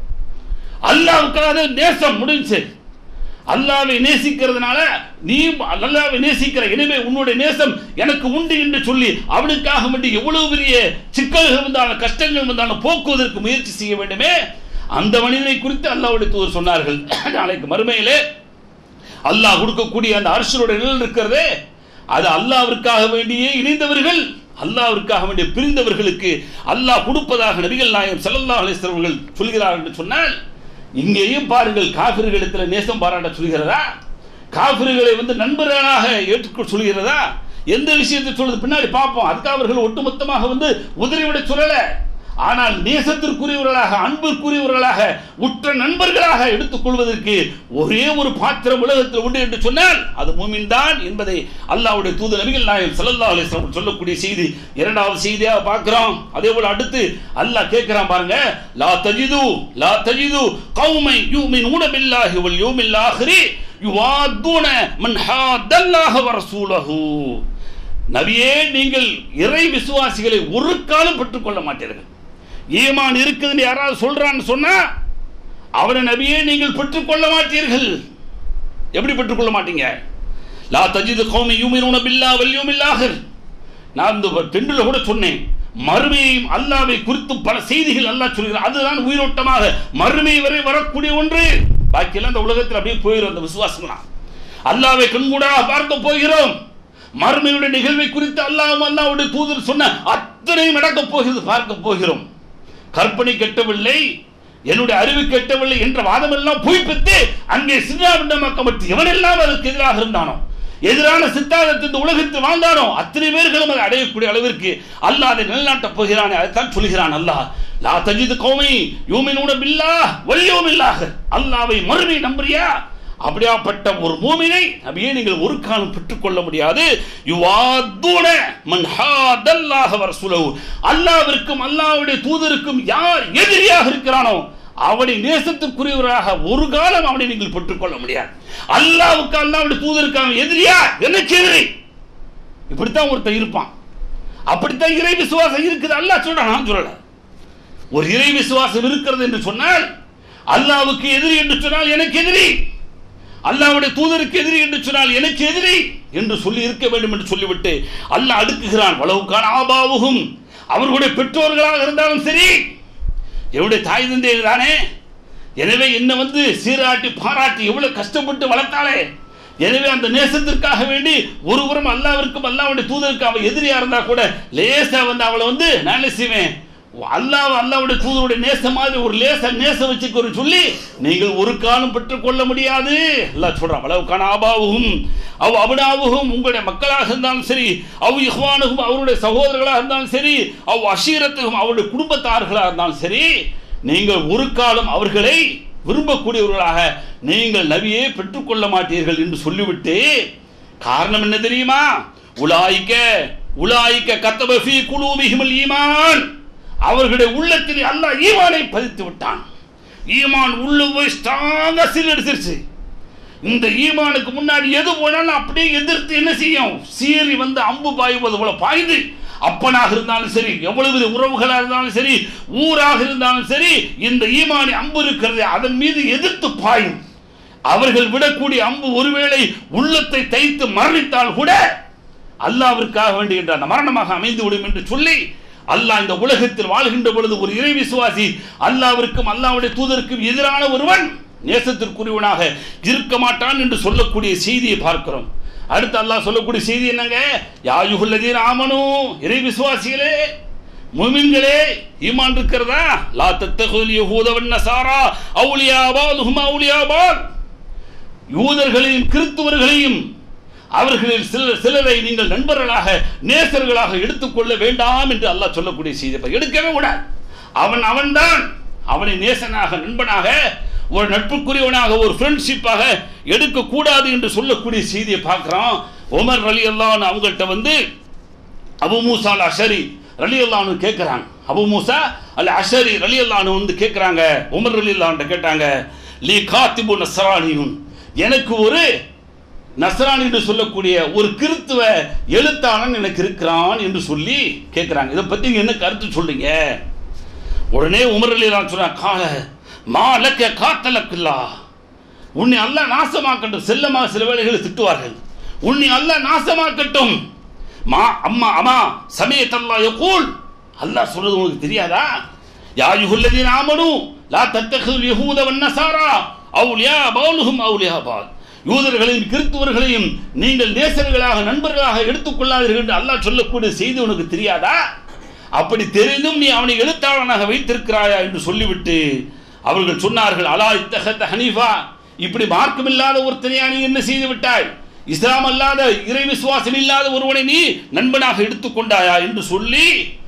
அல்லாவுக்காக நேசம் முடிஞ்சு அல்லாவை நேசிக்கிறதுனால நீ அல்லாவை நேசிக்கிற எனவே உன்னுடைய நேசம் எனக்கு உண்டு என்று சொல்லி அவனுக்காக வேண்டி எவ்வளவு பெரிய சிக்கல்கள் வந்தாலும் கஷ்டங்கள் வந்தாலும் போக்குவதற்கு முயற்சி செய்ய வேண்டுமே அந்த மனிதனை குறித்து அல்லாவுடைய தூதர் சொன்னார்கள் நாளைக்கு மறுமையிலே அல்லாஹ் கொடுக்கக்கூடிய அந்த அரசனுடைய நிழல் இருக்கிறதே அது அல்லாவிற்காக வேண்டியே இணைந்தவர்கள் அல்லாவிற்காக வேண்டிய பிரிந்தவர்களுக்கு அல்லாஹ் கொடுப்பதாக நபிகள் நாயகம் ஸல்லல்லாஹு அலைஹி வஸல்லம் அவர்கள் சொல்கிறார்கள் என்று சொன்னால் இங்கேயும் பாருங்கள் காபிர்களிடத்தில் நேசம் பாராட்ட சொல்கிறதா காபிர்களை வந்து நண்பர்களாக ஏற்றுக்க சொல்கிறதா எந்த விஷயத்தை சொல்றது பின்னாடி பார்ப்போம் அதுக்கு அவர்கள் ஒட்டுமொத்தமாக வந்து உதறிவிட சொல்லல ஆனால் நேசத்திற்குரியவர்களாக அன்பிற்குரியவர்களாக உற்ற நண்பர்களாக எடுத்துக் கொள்வதற்கு ஒரே ஒரு பாத்திரம் உலகத்தில் உண்டு என்று சொன்னால் அது மூமின் தான் என்பதை அல்லாஹ்வுடைய தூது நபிகள் நாயகம் ஸல்லல்லாஹு அலைஹி வஸல்லம் சொல்லக்கூடிய செய்தி இரண்டாவது செய்தியாக பார்க்கிறோம் அதே போல அடுத்து அல்லாஹ் கேட்கிறான் பாருங்க லா தஜிது லா தஜிது கௌமை யூமினூன பில்லாஹி வல் யௌமில் ஆஹிரி யுவாதுன மன் ஹாதல்லாஹ வ ரசூலஹு நபியே நீங்கள் இறை விசுவாசிகளை ஒரு காலம் பெற்றுக்கொள்ள மாட்டீர்கள் ஈமான் இருக்குதுன்னு யாராவது சொல்றான்னு சொன்னா அவனை நபியே நீங்கள் பெற்றுக்கொள்ள மாட்டீர்கள் எப்படி பெற்றுக்கொள்ள மாட்டீங்க லா தஜிது கௌமி யூமினூன பில்லா வல் யௌமில் ஆஹிர் நான் இந்த டெண்டுல கூட சொன்னேன் மறுமையையும் அல்லாவை குறித்து பல செய்திகள் அல்லாஹ் சொல்கிறார் அதுதான் உயிரோட்டமாக மறுமை வரை வரக்கூடிய ஒன்று பாக்கியெல்லாம் இந்த உலகத்தில் அப்படியே போயிடும் அந்த விசுவாசம்லாம் அல்லாவை கண்கூடாக பார்க்க போகிறோம் மறுமையுடைய நிகழ்வை குறித்து அல்லாஹ் அல்லாவுடைய தூதர் சொன்ன அத்தனையும் நடக்கப் போகிறது பார்க்க போகிறோம் கற்பனை கெட்டவில்லை என்னுடைய அறிவு கெட்டவில்லை என்ற வாதம் எல்லாம் பொய்ப்பித்து அங்கே சின்னாபிண்டமாக்க மற்ற எவனெல்லாம் அதற்கு எதிராக இருந்தானோ எதிரான சித்தாந்தத்தை இந்த உலகத்தில் வாழ்ந்தானோ அத்தனை பேர்களும் அதை அடையக்கூடிய அளவிற்கு அல்லாஹ் அதை நிலநாட்டப் போகிறானே அதைத்தான் சொல்கிறான் அல்லாஹ் லா தஜிது கௌமை யூமினூன பில்லா வல்யோமில்லாக அல்லாவை மறுமை நம்புறியா அப்படியாப்பட்ட ஒரு மூமினை நபியே நீங்கள் ஒரு காலம் பெற்றுக்கொள்ள முடியாது யுவாதுன மன் ஹாதல்லாஹ வரசுலஹு அல்லாஹ்விற்கும் அல்லாஹ்வுடைய தூதருக்கும் யார் எதிரியாக இருக்கிறானோ அவனை நேசத்துக்குரியவராக ஒரு காலம் அவனை நீங்கள் பெற்றுக்கொள்ள முடியாது அல்லாவுக்கு அல்லாவுடைய தூதருக்கு அவன் எதிரியா எனக்கு எதிரி இப்படித்தான் ஒருத்தன் இருப்பான் அப்படித்தான் இறை விசுவாசம் இருக்குது அல்லாஹ் சொல்றான் நான் சொல்லல ஒரு இறை விசுவாசம் இருக்கிறது என்று சொன்னால் அல்லாவுக்கு எதிரி என்று சொன்னால் எனக்கு எதிரி அல்லாவுடைய தூதருக்கு எதிரி என்று சொன்னால் எனக்கு எதிரி என்று சொல்லி இருக்க வேண்டும் என்று சொல்லிவிட்டு அல்லாஹ் அடுக்குகிறான் வளவுக்கான ஆபாவுகும் அவர்களுடைய பெற்றோர்களாக இருந்தாலும் சரி என்னுடைய தாய் தந்தை தானே எனவே என்ன வந்து சீராட்டி பாராட்டி எவ்வளவு கஷ்டப்பட்டு வளர்த்தாளே எனவே அந்த நேசத்திற்காக வேண்டி ஒருபுறம் அல்லாவிற்கும் அல்லாவுடைய தூதருக்கு அவள் எதிரியா இருந்தா கூட லேசா வந்து அவளை வந்து நான் என்ன செய்வேன் அல்லாஹ் அல்லாவுடைய தூதருடைய நேசம் மாதிரி ஒரு லேச நேசம் வச்சுக்க சொல்லி நீங்கள் ஒரு காலம் பெற்றுக்கொள்ள முடியாது அல்லாஹ் சொல்றான் அளவுக்கான ஆபாவுகும் அவ் அபுனாவுகும் உங்களுடைய மக்களாக இருந்தாலும் சரி அவ் இஹ்வானுகும் அவருடைய சகோதரர்களாக இருந்தாலும் சரி அவ் அஷீரத்துக்கும் அவருடைய குடும்பத்தார்களாக இருந்தாலும் சரி நீங்கள் ஒரு காலம் அவர்களை விரும்பக்கூடியவர்களாக நீங்கள் நபியே பெற்றுக்கொள்ள மாட்டீர்கள் என்று சொல்லிவிட்டு காரணம் என்ன தெரியுமா உலாய்க்க உலாய்க்க கத்தபி குலூபிஹிமல் ஈமான் அவர்களுடைய உள்ளத்தில் அல்லாஹ் ஈமானை பதித்து விட்டான் ஈமான் உள்ள போய் ஸ்ட்ராங்கா சீல் எடுத்துருச்சு இந்த ஈமானுக்கு முன்னாடி எது போனாலும் அப்படியே எதிர்த்து என்ன செய்யும் சீறி வந்து அம்பு பாய்வது போல பாய்ந்து அப்பனாக இருந்தாலும் சரி எவ்வளவு உறவுகளாக இருந்தாலும் சரி ஊராக இருந்தாலும் சரி இந்த ஈமானி அம்பு இருக்கிறது அதன் மீது எதிர்த்து பாயும் அவர்கள் விடக்கூடிய அம்பு ஒருவேளை உள்ளத்தை தைத்து மரணித்தால் கூட அல்லாவிற்காக வேண்டுகின்ற அந்த மரணமாக அமைந்து விடும் என்று சொல்லி அல்லாஹ் இந்த உலகத்தில் வாழ்கின்ற பொழுது ஒரு இறை விசுவாசி அல்லாவிற்கும் அல்லாவுடைய தூதருக்கும் எதிரான ஒருவன் நேசத்திற்குரியவனாக இருக்க மாட்டான் என்று சொல்லக்கூடிய செய்தியை பார்க்கிறோம் அடுத்து அல்லாஹ் சொல்லக்கூடிய செய்தி என்னங்க யாயுகுல்லதீன் ஆமனு இறை விசுவாசிகளே முமின்களே ஈமான் இருக்கிறதா லா தத்தகுல் யஹூதவன் நசாரா அவுலியாபால் அவுலியாபால் யூதர்களையும் கிறிஸ்துவர்களையும் அவர்களில் சிலர் சிலரை நீங்கள் நண்பர்களாக நேசர்களாக எடுத்துக்கொள்ள வேண்டாம் என்று அல்லாஹ் சொல்லக்கூடிய செய்தி எடுக்கவே கூடாது அவன் அவன்தான் அவனை நேசனாக நண்பனாக ஒரு நட்புக்குரியவனாக ஒரு ஃப்ரெண்ட்ஷிப்பாக எடுக்கக்கூடாது என்று சொல்லக்கூடிய செய்தியை பார்க்குறோம் உமர் அலி அல்லான்னு அவங்கள்ட்ட வந்து அபு மூசா அல் அஷரி ரலி அல்லான்னு கேட்குறாங்க அபு மூசா அல் அஷரி ரலி அல்லான்னு வந்து கேட்குறாங்க உமர் ரலி அல்லான்ட்ட கேட்டாங்க லி காத்திபு நஸ்ரானியுன் எனக்கு ஒரு நஸ்ரானி என்று சொல்லக்கூடிய ஒரு கிறித்துவ எழுத்தாளன் எனக்கு இருக்கிறான் என்று சொல்லி கேட்குறாங்க இதை பற்றி நீங்க என்ன கருத்து சொல்றீங்க உடனே உமர் அலிலாம் சொன்னா கால மாலக்க காத்தலக்குல்லா உன்னை அல்லாஹ் நாசமாக்கட்டும் செல்லமாக சில வேளைகளில் திட்டுவார்கள் உன்னை அல்லாஹ் நாசமாக்கட்டும் மா அம்மா அம்மா சமயத்தல்லா யகூல் அல்லாஹ் சொல்றது உங்களுக்கு தெரியாதா யா யுஹல்லதீன ஆமனு லா தத்தഖுல் யஹூத வன் நஸாரா அவுலியா பௌலுஹும் அவுலியா பால் யூதர்களையும் கிறிஸ்துவர்களையும் நீங்கள் நேசர்களாக நண்பர்களாக எடுத்துக்கொள்ளாதீர்கள் என்று அல்லாஹ் சொல்லக்கூடிய செய்தி உனக்கு தெரியாதா அப்படி தெரிந்தும் நீ அவனை எழுத்தாளனாக வைத்திருக்கிறாயா என்று சொல்லிவிட்டு அவர்கள் சொன்னார்கள் அலா இத்தகத்த ஹனீஃபா இப்படி மார்க்கமில்லாத ஒருத்தனையா நீ என்ன செய்து விட்டாய் இஸ்லாம் அல்லாத இறை விசுவாசம் இல்லாத ஒருவனை நீ நண்பனாக எடுத்துக்கொண்டாயா என்று சொல்லி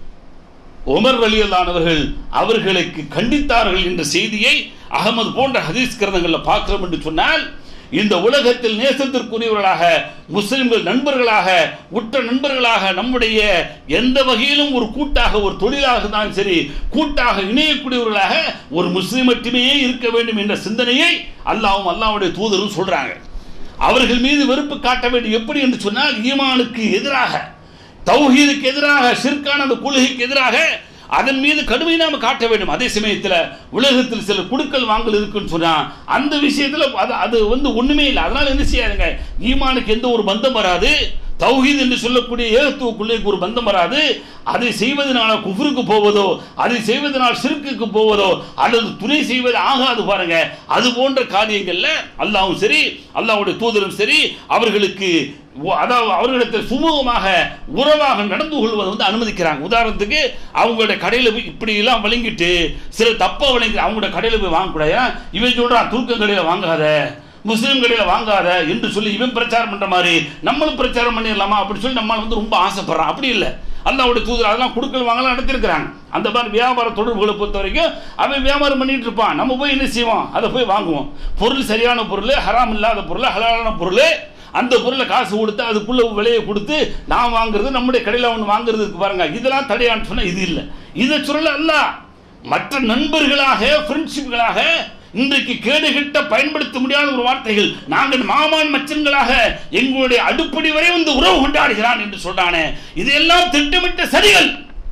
உமர் ரலியல்லானவர்கள் அவர்களுக்கு கண்டித்தார்கள் என்ற செய்தியை அகமது போன்ற ஹதீஸ் கிரந்தங்களில் பார்க்கிறோம் என்று சொன்னால் இந்த உலகத்தில் நேசத்திற்குரியவர்களாக முஸ்லிம்கள் நண்பர்களாக உற்ற நண்பர்களாக நம்முடைய எந்த வகையிலும் ஒரு கூட்டாக ஒரு தொழிலாக இருந்தாலும் சரி கூட்டாக இணையக்கூடியவர்களாக ஒரு முஸ்லிம் மட்டுமே இருக்க வேண்டும் என்ற சிந்தனையை அல்லாவும் அல்லாவுடைய தூதரும் சொல்றாங்க அவர்கள் மீது வெறுப்பு காட்ட வேண்டும் எப்படி என்று சொன்னால் ஈமானுக்கு எதிராக தௌஹீதுக்கு எதிராக ஷிர்கான அந்த கொள்கைக்கு எதிராக அதன் மீது கடுமை நாம காட்ட வேண்டும் அதே சமயத்தில் உலகத்தில் சில குடுக்கல் வாங்கல் இருக்குன்னு சொன்னா அந்த விஷயத்துல அது அது வந்து ஒண்ணுமே இல்லை அதனால என்ன செய்யாதுங்க ஈமானுக்கு எந்த ஒரு பந்தம் வராது தௌஹீத் என்று சொல்லக்கூடிய ஏகத்துவ கொள்கைக்கு ஒரு பந்தம் வராது அதை செய்வதனால குஃபருக்கு போவதோ அதை செய்வதனால் சிறுக்குக்கு போவதோ அல்லது துணை செய்வது ஆகாது பாருங்க அது போன்ற காரியங்கள்ல அல்லாவும் சரி அல்லாவுடைய தூதரும் சரி அவர்களுக்கு ஒ- அதாவது அவர்களிடத்தில் சுமூகமாக உறவாக நடந்து கொள்வதை வந்து அனுமதிக்கிறாங்க உதாரணத்துக்கு அவங்களோட கடையில் போய் இப்படி எல்லாம் வழங்கிட்டு சில தப்பா வழங்கி அவங்களோட கடையில் போய் வாங்கக்கூடாது இவன் சொல்றான் துருக்க கடையில் வாங்காத முஸ்லீம் கடையில் வாங்காத என்று சொல்லி இவன் பிரச்சாரம் பண்ற மாதிரி நம்மளும் பிரச்சாரம் பண்ணிடலாமா அப்படி சொல்லி நம்மளால வந்து ரொம்ப ஆசைப்படுறான் அப்படி இல்லை அல்லாவுடைய தூதர் அதெல்லாம் கொடுக்கல் வாங்கலாம் நடத்திருக்கிறாங்க அந்த மாதிரி வியாபார தொடர்புகளை பொறுத்த வரைக்கும் அவன் வியாபாரம் பண்ணிட்டு இருப்பான் நம்ம போய் என்ன செய்வோம் அதை போய் வாங்குவோம் பொருள் சரியான பொருள் ஹராம் இல்லாத பொருள் ஹலாலான பொருள் அந்த பொருளை காசு கொடுத்து அதுக்குள்ள விலையை கொடுத்து நான் வாங்குறது நம்முடைய கடையில் ஒன்று வாங்குறதுக்கு பாருங்க இதெல்லாம் தடையான்னு சொன்னா இது இல்லை இதை சொல்லல அல்ல மற்ற நண்பர்களாக ஃப்ரெண்ட்ஷிப்களாக இன்றைக்கு கேடுகிட்ட பயன்படுத்த முடியாத ஒரு வார்த்தைகள் நாங்கள் மாமான் மச்சன்களாக எங்களுடைய அடுப்படி வரை வந்து உறவு கொண்டாடுகிறான் என்று சொல்றானே இதெல்லாம் திட்டமிட்ட சதிகள்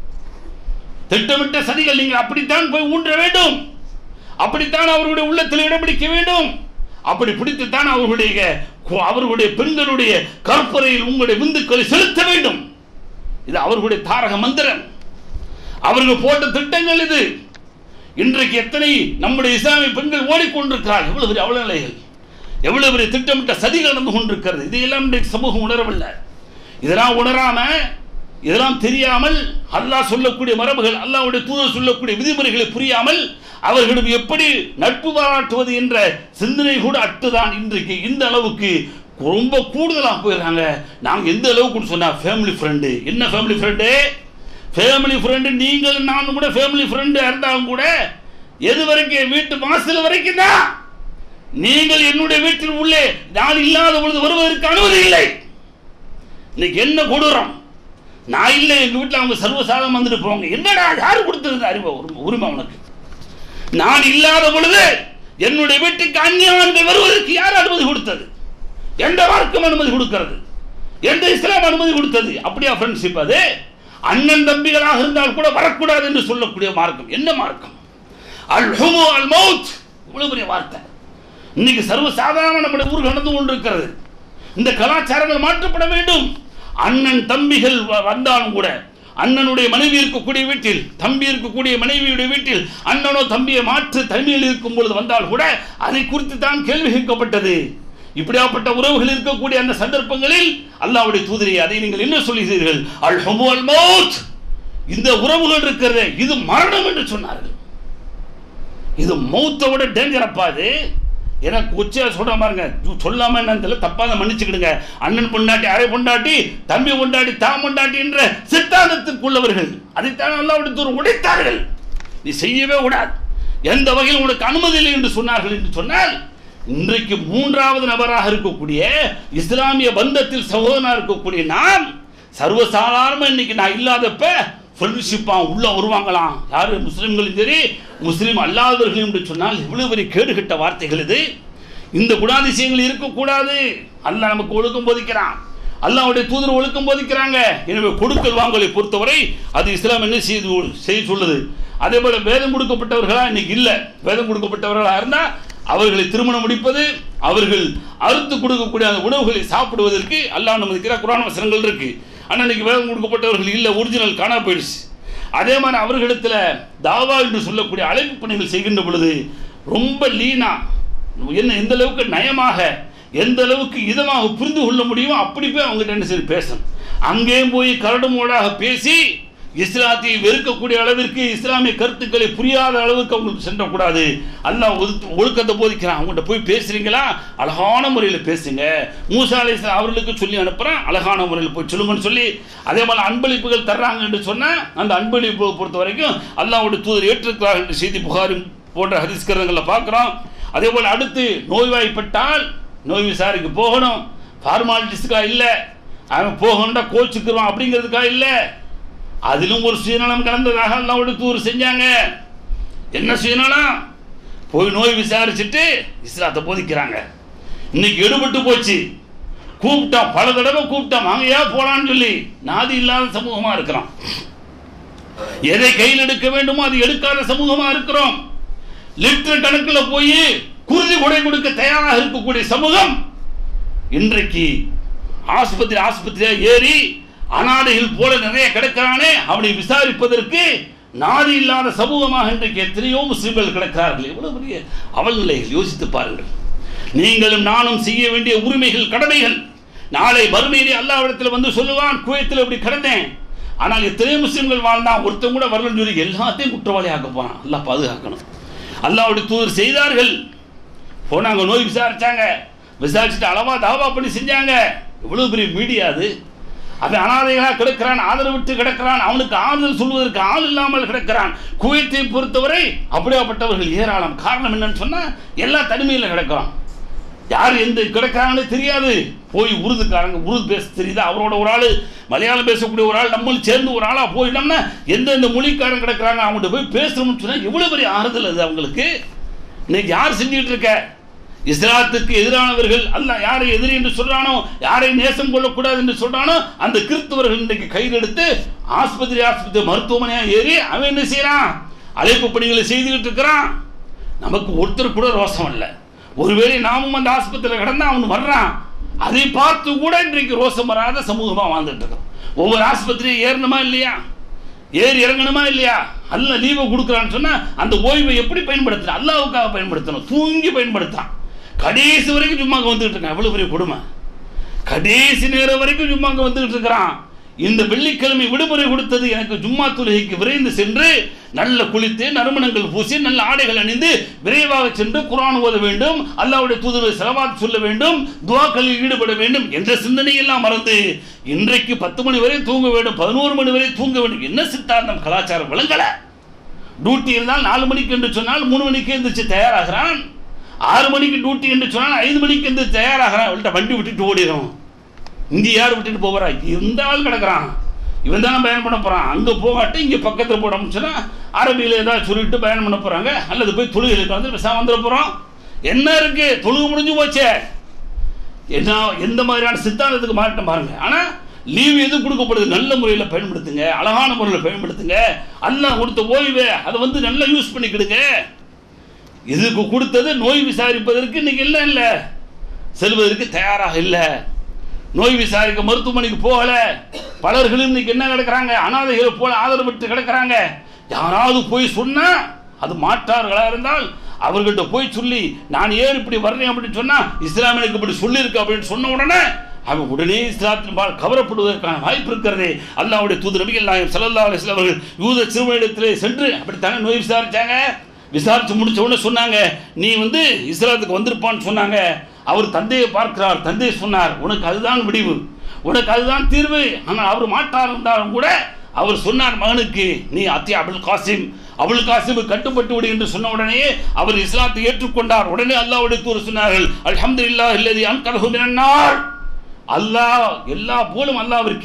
திட்டமிட்ட சதிகள் நீங்கள் அப்படித்தான் போய் ஊன்ற வேண்டும் அப்படித்தான் அவர்களுடைய உள்ளத்தில் இடம் பிடிக்க வேண்டும் அப்படி பிடித்துத்தான் அவர்களுடைய அவர்களுடைய பெண்களுடைய கற்பறையில் உங்களுடைய விந்துக்களை செலுத்த வேண்டும் இது அவர்களுடைய தாரக மந்திரம் அவர்கள் போட்ட திட்டங்கள் இது இன்றைக்கு எத்தனை நம்முடைய இஸ்லாமிய பெண்கள் ஓடிக்கொண்டிருக்கிறார்கள் எவ்வளவு பெரிய அவல நிலைகள் எவ்வளவு பெரிய திட்டமிட்ட சதி நடந்து கொண்டிருக்கிறது இதையெல்லாம் இன்றைக்கு சமூகம் உணரவில்லை இதெல்லாம் உணராம இதெல்லாம் தெரியாமல் அல்லாஹ் சொல்லக்கூடிய மரபுகள் அல்லாஹ்வுடைய தூதர் சொல்லக்கூடிய விதிமுறைகளை புரியாமல் அவர்களிடம் எப்படி நட்பு பாராட்டுவது என்ற சிந்தனை கூட அட்டுதான் இன்றைக்கு இந்த அளவுக்கு ரொம்ப கூடுதலாக போயிடுறாங்க நாங்கள் எந்த அளவுக்கு சொன்னா ஃபேமிலி ஃப்ரெண்டு என்ன ஃபேமிலி ஃப்ரெண்டு ஃபேமிலி ஃப்ரெண்டு நீங்கள் நானும் கூட ஃபேமிலி ஃப்ரெண்டு இருந்தாலும் கூட எது வரைக்கும் என் வீட்டு வாசல் வரைக்கும் தான் நீங்கள் என்னுடைய வீட்டில் உள்ளே நான் இல்லாத பொழுது வருவதற்கு அனுமதி இல்லை இன்னைக்கு என்ன கொடூரம் நான் இல்லை எங்க வீட்டில் அவங்க சர்வசாதம் வந்துட்டு போவாங்க என்னடா யாரு கொடுத்தது இந்த அறிவு உரிமை- உரிமை உனக்கு நான் இல்லாத பொழுது என்னுடைய வீட்டுக்கு அந்நியவான்கள் வருவதற்கு யார் அனுமதி கொடுத்தது எந்த மார்க்கம் அனுமதி கொடுக்கிறது எந்த இஸ்லாம் அனுமதி கொடுத்தது அப்படியா ஃப்ரெண்ட்ஷிப் அது அண்ணன் தம்பிகளாக இருந்தால் கூட வரக்கூடாது என்று சொல்லக்கூடிய மார்க்கம் என்ன மார்க்கம் அல் ஹுமு அல் மௌத் இவ்வளவு பெரிய வார்த்தை இன்னைக்கு சர்வ சாதாரண நம்முடைய ஊர் நடந்து கொண்டிருக்கிறது இந்த கலாச்சாரங்கள் மாற்றப்பட வேண்டும் அண்ணன் தம்பிகள் வ- வந்தாலும் கூட அண்ணனுடைய மனைவி இருக்கக்கூடிய வீட்டில் தம்பி இருக்கக்கூடிய மனைவியுடைய வீட்டில் அண்ணனோ தம்பியை மாற்று தனிமையில் இருக்கும் பொழுது வந்தால் கூட அதை குறித்து தான் கேள்வி கேட்கப்பட்டது இப்படியாப்பட்ட உறவுகள் இருக்கக்கூடிய அந்த சந்தர்ப்பங்களில் அல்லாஹ்வுடைய தூதரை அதை நீங்கள் என்ன சொல்லுகிறீர்கள் அல் ஹுமு அல் மௌத் இந்த உறவுகள் இருக்கிறது இது மரணம் என்று சொன்னார்கள் இது மௌத்தை விட டேஞ்சர் அப்பா இது எனக்கு உச்சியா சொல்ற பாருங்க இது சொல்லாம என்னன்னு தெரியல தப்பாக மன்னிச்சுக்கிடுங்க அண்ணன் பொண்டாட்டி அரை பொண்டாட்டி தம்பி பொண்டாட்டி தாம் பொண்டாட்டி என்ற சித்தாந்தத்துக்குள்ளவர்கள் அதைத்தான் அல்லாவுடைய தூரம் உடைத்தார்கள் நீ செய்யவே கூடாது எந்த வகையில் உனக்கு அனுமதி இல்லை என்று சொன்னார்கள் என்று சொன்னால் இன்றைக்கு மூன்றாவது நபராக இருக்கக்கூடிய இஸ்லாமிய பந்தத்தில் சகோதரனாக இருக்கக்கூடிய நாம் சர்வசாதாரணமா இன்னைக்கு நான் இல்லாதப்ப ஃப்ரெண்ட்ஷிப்பாக உள்ள வருவாங்களாம் யாரு முஸ்லிம்களும் சரி முஸ்லீம் அல்லாதவர்களும் என்று சொன்னால் எவ்வளவு பெரிய கேடுகட்ட வார்த்தைகள் இது இந்த குணாதிசயங்கள் இருக்கக்கூடாது அல்லாஹ் நமக்கு ஒழுக்கம் போதிக்கிறான் அல்லாஹ்வுடைய தூதர் ஒழுக்கம் போதிக்கிறாங்க எனவே கொடுக்கல் வாங்கலை பொறுத்தவரை அது இஸ்லாம் என்ன செய்து செய்ய சொல்லுது அதே போல வேதம் கொடுக்கப்பட்டவர்களா இன்னைக்கு இல்லை வேதம் கொடுக்கப்பட்டவர்களா இருந்தா அவர்களை திருமணம் முடிப்பது அவர்கள் அறுத்து கொடுக்கக்கூடிய அந்த உணவுகளை சாப்பிடுவதற்கு அல்லாஹ் நமக்கு இருக்கிற குரான் வசனங்கள் இருக்கு ஆனால் இன்னைக்கு வேதம் கொடுக்கப்பட்டவர்கள் இல்லை ஒரிஜினல் காணா போயிடுச்சு அதே மாதிரி அவர்களிடத்துல தாவா என்று சொல்லக்கூடிய அழைப்பு பணிகள் செய்கின்ற பொழுது ரொம்ப லீனா என்ன எந்த அளவுக்கு நயமாக எந்த அளவுக்கு இதமாக புரிந்து கொள்ள முடியுமோ அப்படி போய் அவங்ககிட்ட என்ன செய்து பேசணும் அங்கேயும் போய் கரடுமோடாக பேசி இஸ்லாத்தை வெறுக்கக்கூடிய அளவிற்கு இஸ்லாமிய கருத்துக்களை புரியாத அளவுக்கு அவங்களுக்கு சென்றக்கூடாது அல்லாஹ் ஒதுக்கு- ஒழுக்கத்தை போதிக்கிறான் அவங்ககிட்ட போய் பேசுறீங்களா அழகான முறையில் பேசுங்க மூசா அலை அவர்களுக்கு சொல்லி அனுப்புறேன் அழகான முறையில் போய் சொல்லுங்கன்னு சொல்லி அதே போல அன்பளிப்புகள் தர்றாங்க என்று சொன்னா அந்த அன்பளிப்பு பொறுத்த வரைக்கும் அல்லாஹ்வுடைய தூதர் ஏற்றிருக்கிறார் என்ற செய்தி புகாரி போன்ற ஹரிஸ்கரங்களில் பார்க்குறோம் அதே போல் அடுத்து நோய்வாய்ப்பட்டால் நோய் விசாரிக்க போகணும் ஃபார்மாலிட்டிஸ்க்காக இல்லை அவன் போகணும்டா கோச்சுக்குருவான் அப்படிங்கிறதுக்காக இல்லை அதிலும் ஒரு சுயநலம் கலந்ததாக அல்லாவுடைய தூர் செஞ்சாங்க என்ன சுயநலம் போய் நோய் விசாரிச்சுட்டு இஸ்லாத்தை போதிக்கிறாங்க இன்னைக்கு எடுபட்டு போச்சு கூப்பிட்டான் பல தடவை கூப்பிட்டான் வாங்கயா போலான்னு சொல்லி நாதி இல்லாத சமூகமா இருக்கிறோம் எதை கையில் எடுக்க வேண்டுமோ அது எடுக்காத சமூகமா இருக்கிறோம் லிட்டர் கணக்கில் போய் குருதி கொடை கொடுக்க தயாராக இருக்கக்கூடிய சமூகம் இன்றைக்கு ஆஸ்பத்திரி ஆஸ்பத்திரியா ஏறி அனாதைகள் போல நிறைய கிடக்கிறானே அவனை விசாரிப்பதற்கு நாதி இல்லாத சமூகமாக இன்றைக்கு எத்தனையோ முஸ்லிம்கள் கிடக்கிறார்கள் எவ்வளவு பெரிய அவல் நிலைகள் யோசித்து பாருங்கள் நீங்களும் நானும் செய்ய வேண்டிய உரிமைகள் கடமைகள் நாளை மறுமையிலே அல்லாவிடத்தில் வந்து சொல்லுவான் குவைத்தில் இப்படி கிடந்தேன் ஆனால் எத்தனை முஸ்லிம்கள் வாழ்ந்தான் ஒருத்தன் கூட வரலன்னு சொல்லி எல்லாத்தையும் குற்றவாளி ஆக்க போறான் அல்லாஹ் பாதுகாக்கணும் அல்லாஹ்வுடைய தூதர் செய்தார்கள் போனாங்க நோய் விசாரிச்சாங்க விசாரிச்சுட்டு அளவா தாவா பண்ணி செஞ்சாங்க எவ்வளவு பெரிய மீடியா அது அவன் அனாதைகளாக கிடக்கிறான் ஆதரவிட்டு கிடக்கிறான் அவனுக்கு ஆறுதல் சொல்வதற்கு ஆள் இல்லாமல் கிடக்கிறான் குவைத்தை பொறுத்தவரை அப்படியாப்பட்டவர்கள் ஏராளம் காரணம் என்னன்னு சொன்னா எல்லா தனிமையில் கிடக்கிறான் யார் எந்த கிடக்கிறாங்கன்னு தெரியாது போய் உருதுக்காரங்க உருது பேச தெரியுது அவரோட ஒரு ஆள் மலையாளம் பேசக்கூடிய ஒரு ஆள் நம்மளும் சேர்ந்து ஒரு ஆளாக போயிட்டோம்னா எந்தெந்த மொழிக்காரன் கிடக்கிறாங்க அவங்கள்ட்ட போய் பேசணும்னு சொன்னால் எவ்வளோ பெரிய ஆறுதல் அது அவங்களுக்கு இன்னைக்கு யார் செஞ்சுட்டு இருக்க இஸ்லாத்துக்கு எதிரானவர்கள் அல்ல யாரை எதிரி என்று சொல்றானோ யாரை நேசம் கொள்ளக்கூடாது என்று சொல்றானோ அந்த கிறிஸ்தவர்கள் இன்றைக்கு கையில் எடுத்து ஆஸ்பத்திரி ஆஸ்பத்திரி மருத்துவமனையா ஏறி அவன் என்ன செய்யறான் அழைப்பு பணிகளை செய்துகிட்டு இருக்கிறான் நமக்கு ஒருத்தர் கூட ரோசம் இல்லை ஒருவேளை நாமும் அந்த ஆஸ்பத்திரியில் கிடந்தா அவன் வர்றான் அதை பார்த்து கூட இன்றைக்கு ரோசம் வராத சமூகமா வாழ்ந்துட்டு இருக்கோம் ஒவ்வொரு ஆஸ்பத்திரியும் ஏறணுமா இல்லையா ஏறி இறங்கணுமா இல்லையா அல்ல லீவை கொடுக்குறான்னு சொன்னா அந்த ஓய்வை எப்படி பயன்படுத்தணும் அல்லாவுக்காக பயன்படுத்தணும் தூங்கி பயன்படுத்தான் கடைசி வரைக்கும் சும்மா அங்க வந்துகிட்டு இருக்கான் எவ்வளவு பெரிய கொடுமை கடைசி நேரம் வரைக்கும் சும்மா அங்க வந்துகிட்டு இருக்கிறான் இந்த வெள்ளிக்கிழமை விடுமுறை கொடுத்தது எனக்கு ஜும்மா தொழுகைக்கு விரைந்து சென்று நல்ல குளித்து நறுமணங்கள் பூசி நல்ல ஆடைகள் அணிந்து விரைவாக சென்று குரான் ஓத வேண்டும் அல்லாவுடைய தூதரை செலவாத் சொல்ல வேண்டும் துவாக்களில் ஈடுபட வேண்டும் என்ற சிந்தனையெல்லாம் மறந்து இன்றைக்கு பத்து மணி வரை தூங்க வேண்டும் பதினோரு மணி வரை தூங்க வேண்டும் என்ன சித்தாந்தம் கலாச்சாரம் விளங்கல டியூட்டி இருந்தால் நாலு மணிக்கு என்று சொன்னால் மூணு மணிக்கு எந்திரிச்சு தயாராகிறான் ஆறு மணிக்கு டியூட்டி என்று சொன்னால் ஐந்து மணிக்கு எந்திரிச்சு தயாராகிறான் அவள்கிட்ட வண்டி விட்டுட்டு ஓடிடும் இங்கே யார் விட்டுட்டு போகிறா இந்த ஆள் கிடக்குறான் இவன் தானே பயணம் பண்ண போகிறான் அங்கே போகாட்டி இங்கே பக்கத்தில் போட சொன்னா அரபியில் ஏதாவது சொல்லிட்டு பயணம் பண்ண போகிறாங்க அல்லது போய் தொழுகைகளுக்கு வந்து பேசாம வந்துட போகிறோம் என்ன இருக்கு தொழுகு முடிஞ்சு போச்சே என்ன எந்த மாதிரியான சித்தாந்தத்துக்கு மாற்றம் பாருங்க ஆனால் லீவ் எது கொடுக்கப்படுது நல்ல முறையில் பயன்படுத்துங்க அழகான முறையில் பயன்படுத்துங்க அல்லாஹ் கொடுத்த ஓய்வு அதை வந்து நல்லா யூஸ் பண்ணிக்கிடுங்க இதுக்கு கொடுத்தது நோய் விசாரிப்பதற்கு இன்னைக்கு இல்லை இல்லை செல்வதற்கு தயாராக இல்லை நோய் விசாரிக்க மருத்துவமனைக்கு போகல பலர்களும் இன்னைக்கு என்ன கிடக்குறாங்க அனாதைகளை போல ஆதரவிட்டு கிடக்குறாங்க யாராவது போய் சொன்னா அது மாற்றார்களா இருந்தால் அவர்கள்ட்ட போய் சொல்லி நான் ஏன் இப்படி வர்றேன் அப்படின்னு சொன்னா இஸ்லாம் எனக்கு இப்படி சொல்லியிருக்கு அப்படின்னு சொன்ன உடனே அவன் உடனே இஸ்லாத்தின் பால் கவரப்படுவதற்கான வாய்ப்பு இருக்கிறது அல்லாவுடைய தூது நபிகள் நாயம் சல்லல்லா அலிஸ்லாம் அவர்கள் யூத சிறுவனிடத்திலே சென்று அப்படித்தானே நோய் விசாரிச்சாங்க விசாரிச்சு முடிச்ச உடனே சொன்னாங்க நீ வந்து இஸ்லாத்துக்கு வந்திருப்பான்னு சொன்னாங்க அவர் தந்தையை பார்க்கிறார் தந்தை சொன்னார் உனக்கு அதுதான் முடிவு உனக்கு அதுதான் தீர்வு ஆனால் அவர் மாட்டார் இருந்தாலும் கூட அவர் சொன்னார் மகனுக்கு நீ அத்தி அபுல் காசிம் அபுல் காசிம் கட்டுப்பட்டு விடு என்று சொன்ன உடனே அவர் இஸ்லாத்தை ஏற்றுக்கொண்டார் உடனே அல்லாவுடைய தூர் சொன்னார்கள் அல்ஹம்துலில்லாஹ் இல்லதி அன்கலஹு மினன்னார் அல்லாஹ் எல்லா போலும் அல்லாவிற்கு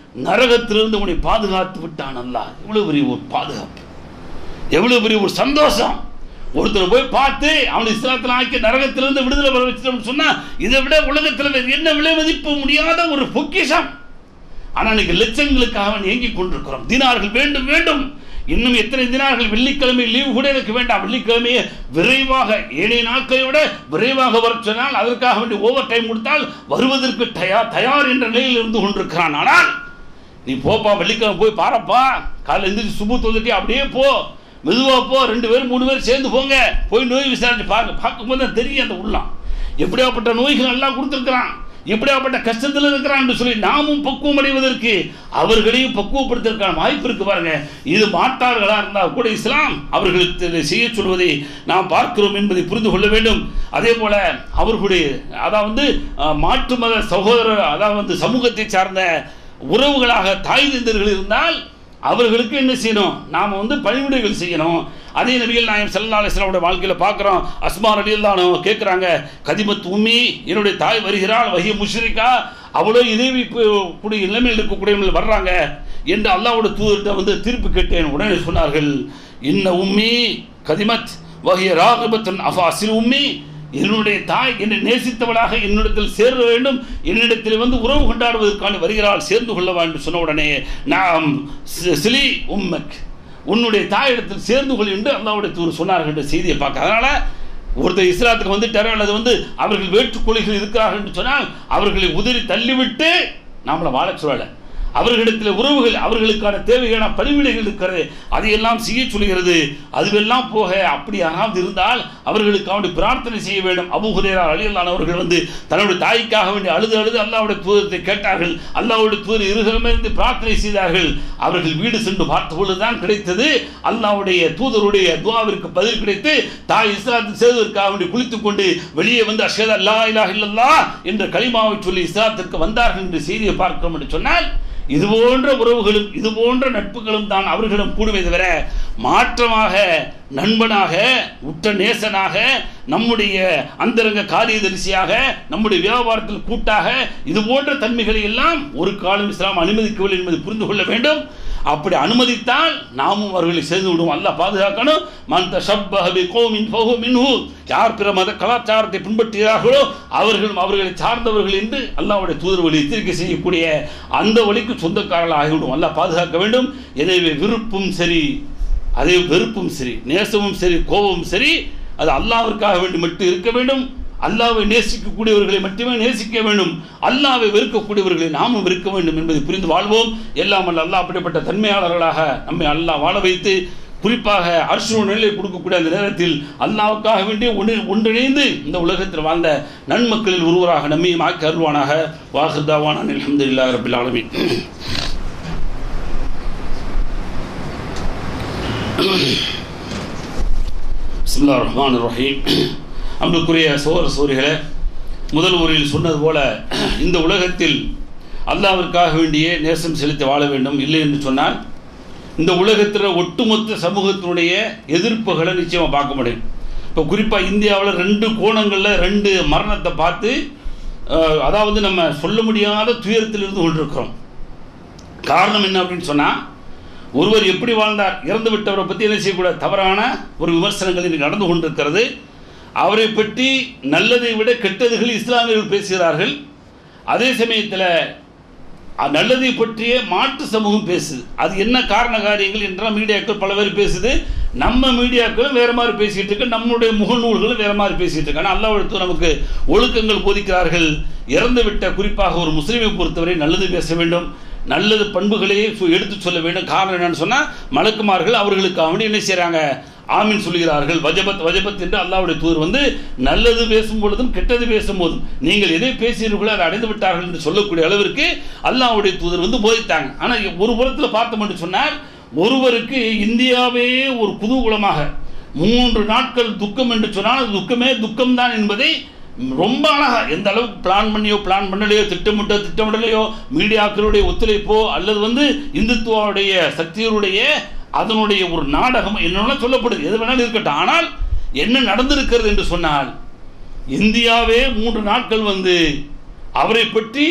நரகத்திலிருந்து உன்னை பாதுகாத்து விட்டான் அல்லாஹ் எவ்வளவு பெரிய ஒரு பாதுகாப்பு எவ்வளவு பெரிய ஒரு சந்தோஷம் ஒருத்தர் போய் பார்த்து அவன் இஸ்லாத்தில் ஆக்கி நரகத்திலிருந்து விடுதலை பெற வச்சிட்டோம்னு சொன்னா இதை விட உலகத்தில் வேறு என்ன விலை மதிப்பு முடியாத ஒரு பொக்கிஷம் ஆனால் இன்னைக்கு லட்சங்களுக்காக அவன் ஏங்கிக் கொண்டிருக்கிறோம் தினார்கள் வேண்டும் வேண்டும் இன்னும் எத்தனை தினார்கள் வெள்ளிக்கிழமை லீவு கூட எனக்கு வேண்டாம் வெள்ளிக்கிழமையே விரைவாக ஏனைய நாட்களை விட விரைவாக வர சொன்னால் அதற்காக வேண்டி ஓவர் டைம் கொடுத்தால் வருவதற்கு தயார் தயார் என்ற நிலையில் இருந்து கொண்டிருக்கிறான் ஆனால் நீ போப்பா வெள்ளிக்கிழமை போய் பாரப்பா காலைல எந்திரிச்சு சுபு தொழுதுட்டு அப்படியே போ மெதுவா போ ரெண்டு பேரும் மூணு பேர் சேர்ந்து போங்க போய் நோய் விசாரிச்சு பாருங்க பார்க்கும்போது தான் தெரியும் அந்த உள்ளம் எப்படியாப்பட்ட நோய்கள் எல்லாம் கொடுத்துருக்கிறான் எப்படியாப்பட்ட கஷ்டத்தில் இருக்கிறான் என்று சொல்லி நாமும் பக்குவம் அடைவதற்கு அவர்களையும் பக்குவப்படுத்துவதற்கான வாய்ப்பு இருக்கு பாருங்க இது மாட்டார்களா இருந்தால் கூட இஸ்லாம் அவர்களுக்கு இதை செய்ய சொல்வதை நாம் பார்க்கிறோம் என்பதை புரிந்து கொள்ள வேண்டும் அதே போல அவர்களுடைய அதாவது அஹ், மாற்று மத சகோதரர் அதாவது சமூகத்தை சார்ந்த உறவுகளாக தாய் தந்தர்கள் இருந்தால் அவர்களுக்கு என்ன செய்யணும் நாம் வந்து பணிவிடைகள் செய்யணும் அதே நபிகள் நாயம் சல்லா அலிஸ்லாமுடைய வாழ்க்கையில் பார்க்குறோம் அஸ்மார் அலியல்லானோ கேட்குறாங்க கதிமத் உம்மி என்னுடைய தாய் வருகிறாள் வகிய முஷ்ரிக்கா அவ்வளோ இதேவி கூடிய நிலைமையில் இருக்கக்கூடியவர்கள் வர்றாங்க என்று அல்லாவோட தூதர்கிட்ட வந்து தீர்ப்பு கேட்டேன் உடனே சொன்னார்கள் இன்ன உம்மி கதிமத் வகிய ராகபத்தன் அஃபாசில் உம்மி என்னுடைய தாய் என்னை நேசித்தவளாக என்னிடத்தில் சேர வேண்டும் என்னிடத்தில் வந்து உறவு கொண்டாடுவதற்கான வருகிறாள் சேர்ந்து கொள்ளவா என்று சொன்ன உடனே நாம் சி- சிலி உம்மக் உன்னுடைய தாயிடத்தில் சேர்ந்து கொள் என்று அல்லாவுடைய தூர் சொன்னார்கள் என்ற செய்தியை பார்க்க அதனால ஒருத்தர் இஸ்லாத்துக்கு வந்துட்டாரோ அல்லது வந்து அவர்கள் வேற்றுக் கொள்கைகள் இருக்கிறார்கள் என்று சொன்னால் அவர்களை உதறி தள்ளிவிட்டு நம்மளை வாழச் சொல்லலை அவர்களிடத்தில் உறவுகள் அவர்களுக்கான தேவையான பணிவிடைகள் இருக்கிறது அதையெல்லாம் செய்ய சொல்கிறது அதுவெல்லாம் போக அப்படி யாராவது இருந்தால் அவர்களுக்கு அவனுடைய பிரார்த்தனை செய்ய வேண்டும் அபு ஹுரேரா அலியல்லான் அவர்கள் வந்து தன்னுடைய தாய்க்காக வேண்டி அழுது அழுது அல்லாவுடைய தூதத்தை கேட்டார்கள் அல்லாவுடைய தூதர் இருகமிருந்து பிரார்த்தனை செய்தார்கள் அவர்கள் வீடு சென்று பார்த்த பொழுதுதான் கிடைத்தது அல்லாவுடைய தூதருடைய துவாவிற்கு பதில் கிடைத்து தாய் இஸ்லாத்தில் சேர்வதற்காக வேண்டி குளித்துக் கொண்டு வெளியே வந்து அஷேத் அல்லா இலாஹ இல்லல்லா என்ற களிமாவை சொல்லி இஸ்லாத்திற்கு வந்தார்கள் என்று செய்தியை பார்க்கிறோம் என்று சொன்னால் இது போன்ற உறவுகளும் இது போன்ற நட்புகளும் தான் அவர்களிடம் கூடுமே தவிர மாற்றமாக நண்பனாக உற்ற நேசனாக நம்முடைய அந்தரங்க காரியதரிசியாக நம்முடைய வியாபாரத்தில் கூட்டாக இது போன்ற தன்மைகளை எல்லாம் ஒரு காலம் இஸ்லாம் அனுமதிக்கவில்லை என்பதை புரிந்து கொள்ள வேண்டும் அப்படி அனுமதித்தால் நாமும் அவர்களை சேர்ந்து விடுவோம் அல்லாஹ் பாதுகாக்கணும் மன் தஷப்பஹ பிகௌமின் ஃபஹு மின்ஹு யார் பிற மத கலாச்சாரத்தை பின்பற்றுகிறார்களோ அவர்களும் அவர்களை சார்ந்தவர்கள் என்று அல்லாஹ்வுடைய தூதர் வழி எச்சரிக்கை செய்யக்கூடிய அந்த வழிக்கு சொந்தக்காரர்கள் ஆகிவிடும் அல்லாஹ் பாதுகாக்க வேண்டும் எனவே விருப்பும் சரி அதே வெறுப்பும் சரி நேசமும் சரி கோபமும் சரி அது அல்லாஹ்விற்காக வேண்டி மட்டும் இருக்க வேண்டும் அல்லாவை நேசிக்கக்கூடியவர்களை மட்டுமே நேசிக்க வேண்டும் அல்லாவை வெறுக்கக்கூடியவர்களை நாமும் வெறுக்க வேண்டும் என்பதை புரிந்து வாழ்வோம் எல்லாம் அல்ல அல்லாஹ் அப்படிப்பட்ட தன்மையாளர்களாக நம்மை அல்லாஹ் வாழ வைத்து குறிப்பாக அர்ஷு நிலை கொடுக்கக்கூடிய அந்த நேரத்தில் அல்லாவுக்காக வேண்டிய ஒன்று ஒன்றிணைந்து இந்த உலகத்தில் வாழ்ந்த நன்மக்களில் ஒருவராக நம்மையும் ஆக்கி அருள்வானாக வாஹுதாவான அலமதுல்லா ரபில் ஆலமீன் பிஸ்மில்லா ரஹ்மான் ரஹீம் அன்புக்குரிய சோர சோரிகளே முதல் ஊரில் சொன்னது போல இந்த உலகத்தில் அல்லாவிற்காக வேண்டிய நேசம் செலுத்தி வாழ வேண்டும் இல்லை என்று சொன்னால் இந்த உலகத்தில் ஒட்டுமொத்த சமூகத்தினுடைய எதிர்ப்புகளை நிச்சயமாக பார்க்க முடியும் இப்போ குறிப்பாக இந்தியாவில் ரெண்டு கோணங்களில் ரெண்டு மரணத்தை பார்த்து அஹ், அதாவது நம்ம சொல்ல முடியாத துயரத்தில் இருந்து கொண்டிருக்கிறோம் காரணம் என்ன அப்படின்னு சொன்னால் ஒருவர் எப்படி வாழ்ந்தார் இறந்து விட்டவரை பற்றி என்ன செய்யக்கூடாது தவறான ஒரு விமர்சனங்கள் இன்றைக்கு நடந்து கொண்டிருக்கிறது அவரை பற்றி நல்லதை விட கெட்டதுகள் இஸ்லாமியர்கள் பேசுகிறார்கள் அதே சமயத்தில் அ- நல்லதை பற்றிய மாற்று சமூகம் பேசுது அது என்ன காரண காரியங்கள் என்றால் மீடியாக்கள் பல பேர் பேசுது நம்ம மீடியாக்களும் வேற மாதிரி பேசிட்டு இருக்கு நம்மளுடைய முகநூல்களும் வேற மாதிரி பேசிட்டு இருக்கு ஆனால் அல்லாஹ் நமக்கு ஒழுக்கங்கள் போதிக்கிறார்கள் இறந்து விட்ட குறிப்பாக ஒரு முஸ்லீமை பொறுத்தவரை நல்லது பேச வேண்டும் நல்லது பண்புகளையே சு- எடுத்து சொல்ல வேண்டும் காரணம் என்னன்னு சொன்னால் மலக்குமார்கள் அவர்களுக்கு அவனி என்ன செய்கிறாங்க ஆமீன் சொல்கிறார்கள் வஜபத் வஜபத் என்று அல்லாஹ்வுடைய தூதர் வந்து நல்லது பேசும் பொழுதும் கெட்டது பேசும் போதும் நீங்கள் எதை பேசினீர்களோ அதை அடைந்து விட்டார்கள் என்று சொல்லக்கூடிய அளவிற்கு அல்லாஹ்வுடைய தூதர் வந்து போதித்தாங்க ஆனால் ஒரு புறத்தில் பார்த்தோம் என்று சொன்னால் ஒருவருக்கு இந்தியாவே ஒரு குதூகூலமாக மூன்று நாட்கள் துக்கம் என்று சொன்னால் அது துக்கமே துக்கம்தான் என்பதை ரொம்ப அழகா எந்த அளவுக்கு பிளான் பண்ணியோ பிளான் பண்ணலையோ திட்டமிட்டோ திட்டமிடலையோ மீடியாக்களுடைய ஒத்துழைப்போ அல்லது வந்து இந்துத்துவாவுடைய சக்திகளுடைய அதனுடைய ஒரு நாடகம் என்னென்ன சொல்லப்படுது எது வேணாலும் இருக்கட்டும் ஆனால் என்ன நடந்திருக்கிறது என்று சொன்னால் இந்தியாவே மூன்று நாட்கள் வந்து அவரை பற்றி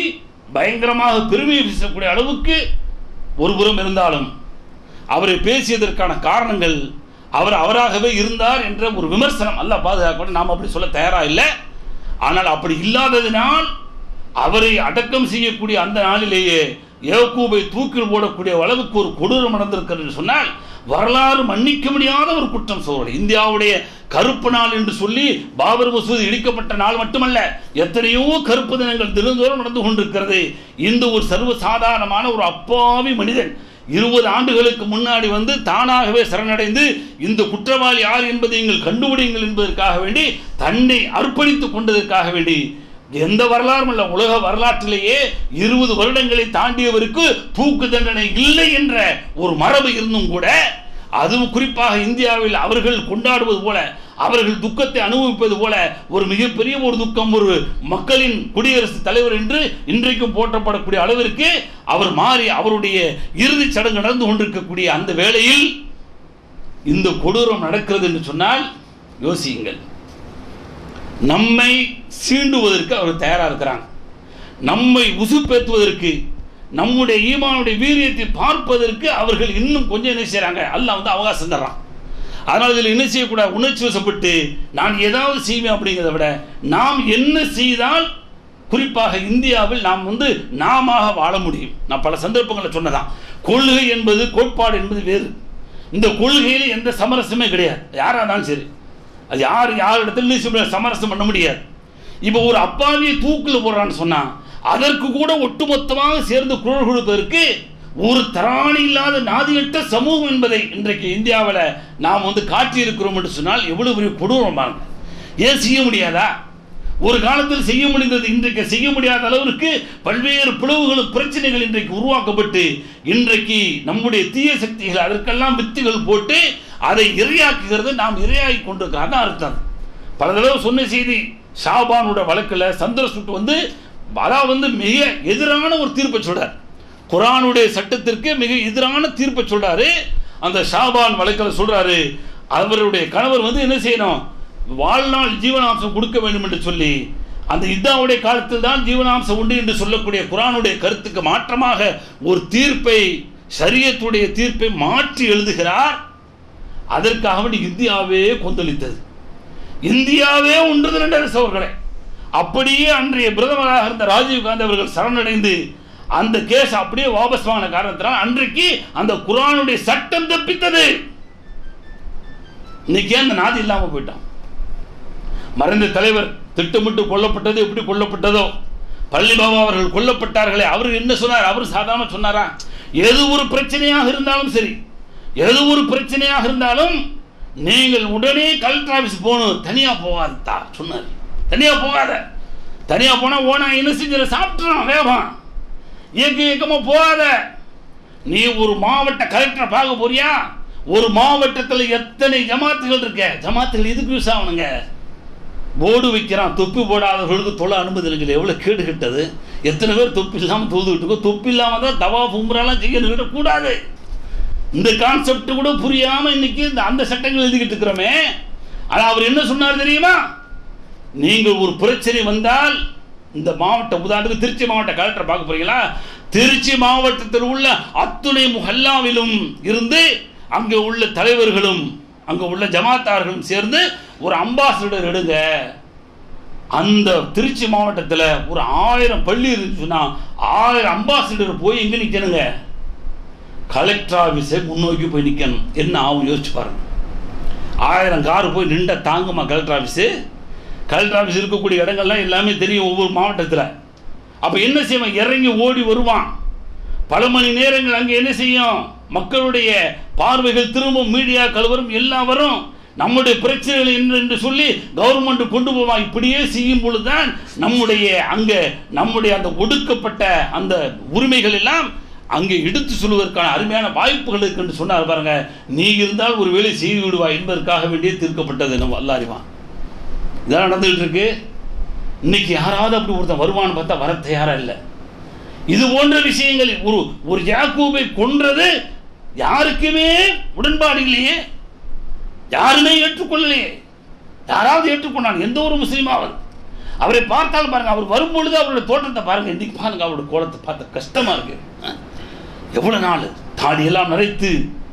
பயங்கரமாக பெருமையை பேசக்கூடிய அளவுக்கு ஒருபுறம் இருந்தாலும் அவரை பேசியதற்கான காரணங்கள் அவர் அவராகவே இருந்தார் என்ற ஒரு விமர்சனம் அல்ல பாதுகாக்க நாம் அப்படி சொல்ல தயாரா இல்லை ஆனால் அப்படி இல்லாததினால் அவரை அடக்கம் செய்யக்கூடிய அந்த நாளிலேயே யோகூபை தூக்கில் போடக்கூடிய அளவுக்கு ஒரு கொடூரம் நடந்திருக்கிறது என்று சொன்னால் வரலாறு மன்னிக்க முடியாத ஒரு குற்றம் சோழர் இந்தியாவுடைய கருப்பு நாள் என்று சொல்லி பாபர் மசூதி இடிக்கப்பட்ட நாள் மட்டுமல்ல எத்தனையோ கருப்பு தினங்கள் தினந்தோறும் நடந்து கொண்டிருக்கிறது இந்த ஒரு சர்வ சாதாரணமான ஒரு அப்பாவி மனிதன் இருபது ஆண்டுகளுக்கு முன்னாடி வந்து தானாகவே சரணடைந்து இந்த குற்றவாளி யார் என்பதை நீங்கள் கண்டுபிடிங்கள் என்பதற்காக வேண்டி தன்னை அர்ப்பணித்துக் கொண்டதற்காக வேண்டி எந்த வரலாறும் இல்ல உலக வரலாற்றிலேயே இருபது வருடங்களை தாண்டியவருக்கு தூக்கு தண்டனை இல்லை என்ற ஒரு மரபு இருந்தும் கூட அதுவும் குறிப்பாக இந்தியாவில் அவர்கள் கொண்டாடுவது போல அவர்கள் துக்கத்தை அனுபவிப்பது போல ஒரு மிகப்பெரிய ஒரு துக்கம் ஒரு மக்களின் குடியரசுத் தலைவர் என்று இன்றைக்கும் போற்றப்படக்கூடிய அளவிற்கு அவர் மாறி அவருடைய இறுதிச் சடங்கு நடந்து கொண்டிருக்கக்கூடிய அந்த வேளையில் இந்த கொடூரம் நடக்கிறது என்று சொன்னால் யோசியுங்கள் நம்மை சீண்டுவதற்கு அவர் தயாரா இருக்கிறாங்க நம்மை உசுப்பேற்றுவதற்கு நம்முடைய ஈமானுடைய வீரியத்தை பார்ப்பதற்கு அவர்கள் இன்னும் கொஞ்சம் என்ன செய்றாங்க அல்லாஹ் வந்து அவகாசம் தர்றான் அதனால் இதில் என்ன செய்யக்கூடாது உணர்ச்சி வசப்பட்டு நான் ஏதாவது செய்வேன் அப்படிங்கிறத விட நாம் என்ன செய்தால் குறிப்பாக இந்தியாவில் நாம் வந்து நாம வாழ முடியும் நான் பல சந்தர்ப்பங்களை சொன்னதான் கொள்கை என்பது கோட்பாடு என்பது வேறு இந்த கொள்கையில் எந்த சமரசமே கிடையாது யாராக இருந்தாலும் சரி அது யார் யார் இடத்துல சமரசம் பண்ண முடியாது இப்போ ஒரு அப்பாவியை தூக்கில் போடுறான்னு சொன்னா அதற்கு கூட ஒட்டுமொத்தமாக சேர்ந்து குரல் கொடுப்பதற்கு ஒரு திராணி இல்லாத நாதியற்ற சமூகம் என்பதை இன்றைக்கு இந்தியாவில் நாம் வந்து காட்டியிருக்கிறோம் என்று சொன்னால் எவ்வளவு பெரிய கொடூரம் பாருங்க ஏன் செய்ய முடியாதா ஒரு காலத்தில் செய்ய முடிந்தது இன்றைக்கு செய்ய முடியாத அளவிற்கு பல்வேறு பிளவுகளும் பிரச்சனைகள் இன்றைக்கு உருவாக்கப்பட்டு இன்றைக்கு நம்முடைய தீய சக்திகள் அதற்கெல்லாம் வித்துகள் போட்டு அதை இரையாக்குகிறது நாம் இரையாகி கொண்டிருக்கிறோம் அதான் அர்த்தம் பல தடவை சொன்ன செய்தி ஷாபானோட வழக்கில் சந்திரசூட் வந்து அதான் வந்து மிக எதிரான ஒரு தீர்ப்பை சொல்றார் குரானுடைய சட்டத்திற்கு மிக எதிரான தீர்ப்பை சொல்றாரு அந்த ஷாபான் வழக்கில் சொல்றாரு அவருடைய கணவர் வந்து என்ன செய்யணும் வாழ்நாள் ஜீவனாம்சம் கொடுக்க வேண்டும் என்று சொல்லி அந்த இத்தாவுடைய காலத்தில் தான் ஜீவனாம்சம் உண்டு என்று சொல்லக்கூடிய குரானுடைய கருத்துக்கு மாற்றமாக ஒரு தீர்ப்பை சரியத்துடைய தீர்ப்பை மாற்றி எழுதுகிறார் அதற்காக வேண்டி இந்தியாவே கொந்தளித்தது இந்தியாவே ஒன்று திரண்ட அவர்களே அப்படியே அன்றைய பிரதமராக இருந்த ராஜீவ் காந்தி அவர்கள் சரணடைந்து அந்த கேஸ் அப்படியே வாபஸ் வாங்கின காரணத்தினால் அன்றைக்கு அந்த குரானுடைய சட்டம் தப்பித்தது இன்னைக்கு அந்த நாதி இல்லாம போயிட்டான் மறைந்த தலைவர் திட்டமிட்டு கொல்லப்பட்டது எப்படி கொல்லப்பட்டதோ பள்ளி பாபா அவர்கள் கொல்லப்பட்டார்களே அவர் என்ன சொன்னார் அவர் சாதாரண சொன்னாரா எது ஒரு பிரச்சனையாக இருந்தாலும் சரி எது ஒரு பிரச்சனையாக இருந்தாலும் நீங்கள் உடனே கலெக்டர் ஆஃபீஸ் போகணும் தனியா போகாதா சொன்னார் தனியா போகாத தனியா போனா ஓனா என்ன செஞ்சு சாப்பிட்டுறான் வேகம் இயக்க இயக்கமா போகாத நீ ஒரு மாவட்ட கலெக்டரை பார்க்க போறியா ஒரு மாவட்டத்தில் எத்தனை ஜமாத்துகள் இருக்க ஜமாத்துகள் எதுக்கு யூஸ் ஆகணுங்க போர்டு வைக்கிறான் தொப்பி போடாதவர்களுக்கு தொலை அனுமதி இல்லைங்களே எவ்வளோ கேடு கிட்டது எத்தனை பேர் தொப்பி இல்லாமல் தொழுதுகிட்டு இருக்கோ தொப்பி இல்லாமல் தான் தவா பும்பரெல்லாம் செய்யணும் கூடாது இந்த கான்செப்ட் கூட புரியாம இன்னைக்கு இந்த அந்த சட்டங்கள் எழுதிக்கிட்டு இருக்கிறோமே ஆனா அவர் என்ன சொன்னார் தெரியுமா நீங்கள் ஒரு பிரச்சனை வந்தால் இந்த மாவட்ட உதாரணத்துக்கு திருச்சி மாவட்ட கலெக்டர் பார்க்க போறீங்களா திருச்சி மாவட்டத்தில் உள்ள அத்துணை முஹல்லாவிலும் இருந்து அங்கே உள்ள தலைவர்களும் அங்கே உள்ள ஜமாத்தார்களும் சேர்ந்து ஒரு அம்பாசிடர் எடுங்க அந்த திருச்சி மாவட்டத்தில் ஒரு ஆயிரம் பள்ளி இருந்துச்சுன்னா ஆயிரம் அம்பாசிடர் போய் எங்க நிற்கணுங்க கலெக்டர் ஆஃபீஸை முன்னோக்கி போய் நிற்கணும் என்ன ஆகும் யோசிச்சு பாருங்க ஆயிரம் கார் போய் நின்ற தாங்குமா கலெக்டர் ஆஃபீஸு கலெக்டர் ஆஃபீஸ் இருக்கக்கூடிய இடங்கள்லாம் எல்லாமே தெரியும் ஒவ்வொரு மாவட்டத்தில் அப்போ என்ன செய்வான் இறங்கி ஓடி வருவான் பல மணி நேரங்கள் அங்கே என்ன செய்யும் மக்களுடைய பார்வைகள் திரும்பும் மீடியாக்கள் வரும் எல்லாம் வரும் நம்முடைய பிரச்சனைகள் என்ன என்று சொல்லி கவர்மெண்ட் கொண்டு போவான் இப்படியே செய்யும் பொழுதுதான் நம்முடைய அங்க நம்முடைய அந்த ஒடுக்கப்பட்ட அந்த உரிமைகள் எல்லாம் அங்கே எடுத்து சொல்வதற்கான அருமையான வாய்ப்புகள் இருக்கு என்று சொன்னார் பாருங்க நீ இருந்தால் ஒரு வேலை செய்து விடுவாய் என்பதற்காக வேண்டியே தீர்க்கப்பட்டது நம்ம அல்லாரிவான் இதான் நடந்துகிட்டு இருக்கு இன்னைக்கு யாராவது அப்படி ஒருத்தன் வருவான்னு பார்த்தா வர தயாரா இல்லை இது போன்ற விஷயங்கள் ஒரு ஒரு யாக்கூபை கொன்றது யாருக்குமே உடன்பாடு இல்லையே யாருமே ஏற்றுக்கொள்ளலையே யாராவது ஏற்றுக்கொண்டான் எந்த ஒரு முஸ்லீமாவது அவரை பார்த்தாலும் பாருங்க அவர் வரும்பொழுது அவருடைய தோற்றத்தை பாருங்க இன்னைக்கு பாருங்க அவருடைய கோலத்தை பார்த்த கஷ்டமா இருக்கு அஹ். எவ்வளவு நாள் தாடியெல்லாம் நரைத்து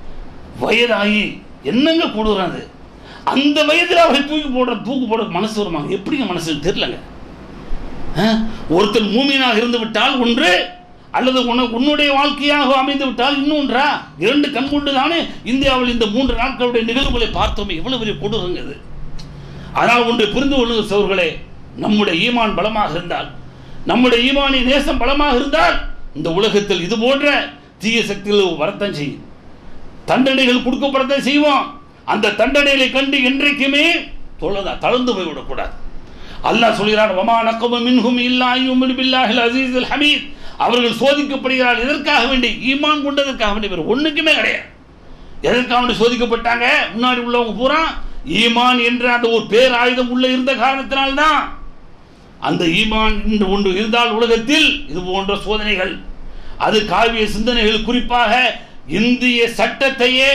வயதாகி என்னங்க கொடுக்குறாது அந்த வயதில் அவரை தூக்கி போடுற தூக்கு போட மனசு வருமாங்க எப்படிங்க மனசு தெரியலங்க அஹ்? ஒருத்தன் மூமியனாக இருந்து விட்டால் ஒன்று அல்லது உனக்கு உன்னுடைய வாழ்க்கையாக அமைந்து விட்டால் இன்னொன்றா இரண்டு கண் கொண்டு தானே இந்தியாவில் இந்த மூன்று நாட்களுடைய நிகழ்வுகளை பார்த்தோமே எவ்வளவு பெரிய கொடுங்க இது ஆனால் ஒன்றை புரிந்து கொள்ளுங்க சோர்களே நம்முடைய ஈமான் பலமாக இருந்தால் நம்முடைய ஈமானின் நேசம் பலமாக இருந்தால் இந்த உலகத்தில் இது போன்ற தீய சக்திகள் வரத்தான் செய்யும் தண்டனைகள் கொடுக்கப்படத்தான் செய்வோம் அந்த தண்டனைகளை கண்டு என்றைக்குமே தொழுதா தளர்ந்து போய்விடக்கூடாது அல்லாஹ் சொல்கிறான் வமா நக்கம மின்ஹும் இல்லா ஐயுமின் பில்லாஹில் அசீஸுல் ஹமீத் அவர்கள் சோதிக்கப்படுகிறார்கள் எதற்காக வேண்டி ஈமான் கொண்டதற்காக வேண்டி வேறு ஒண்ணுக்குமே கிடையாது எதற்காக வேண்டி சோதிக்கப்பட்டாங்க முன்னாடி உள்ளவங்க பூரா ஈமான் என்ற அந்த ஒரு பேர் ஆயுதம் உள்ள இருந்த காரணத்தினால்தான் அந்த ஈமான் என்று ஒன்று இருந்தால் உலகத்தில் இது போன்ற சோதனைகள் அது காவிய சிந்தனைகள் குறிப்பாக இந்திய சட்டத்தையே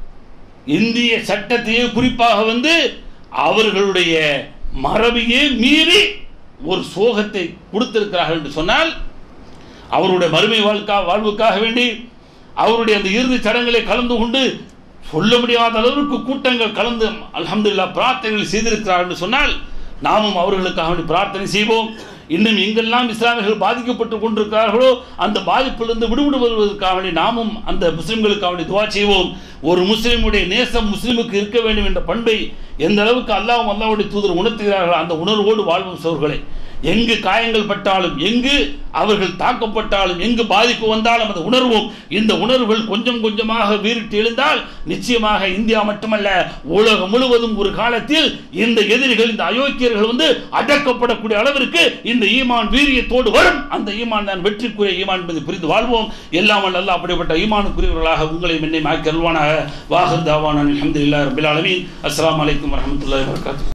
இந்திய சட்டத்தையே குறிப்பாக வந்து அவர்களுடைய மரபையே மீறி ஒரு சோகத்தை கொடுத்திருக்கிறார்கள் என்று சொன்னால் அவருடைய மறுமை வாழ்க்கா வாழ்வுக்காக வேண்டி அவருடைய அந்த இறுதி சடங்குகளை கலந்து கொண்டு சொல்ல முடியாத அளவிற்கு கூட்டங்கள் கலந்து அல்ஹம்துலில்லாஹ் பிரார்த்தனைகள் செய்திருக்கிறார்கள் என்று சொன்னால் நாமும் அவர்களுக்காக வேண்டி பிரார்த்தனை செய்வோம் இன்னும் எங்கெல்லாம் இஸ்லாமியர்கள் பாதிக்கப்பட்டு கொண்டிருக்கிறார்களோ அந்த பாதிப்பிலிருந்து விடுபடுவதற்காக வேண்டி நாமும் அந்த முஸ்லிம்களுக்காக வேண்டி துவா செய்வோம் ஒரு முஸ்லிமுடைய நேசம் முஸ்லிமுக்கு இருக்க வேண்டும் என்ற பண்பை எந்த அளவுக்கு அல்லாஹ்வும் அல்லாஹ்வுடைய தூதர் உணர்த்துகிறார்கள் அந்த உணர்வோடு வாழ்வும் சோர்களே எங்கு காயங்கள் பட்டாலும் எங்கு அவர்கள் தாக்கப்பட்டாலும் எங்கு பாதிப்பு வந்தாலும் அந்த உணர்வும் இந்த உணர்வுகள் கொஞ்சம் கொஞ்சமாக வீறிட்டு எழுந்தால் நிச்சயமாக இந்தியா மட்டுமல்ல உலகம் முழுவதும் ஒரு காலத்தில் இந்த எதிரிகள் இந்த அயோக்கியர்கள் வந்து அடக்கப்படக்கூடிய அளவிற்கு இந்த ஈமான் வீரியத்தோடு வரும் அந்த ஈமான் தான் வெற்றிக்குரிய ஈமான் என்பதை புரிந்து வாழ்வோம் எல்லாம் அல்ல அப்படிப்பட்ட ஈமானுக்குரியவர்களாக உங்களை என்னை மாக்கி அல்வானாக வாஹர் தாவான அலமதுல்லா ரபில் அலமீன் அஸ்ஸலாமு அலைக்கும் வரஹ்மத்துல்லாஹி வபரகாத்துஹு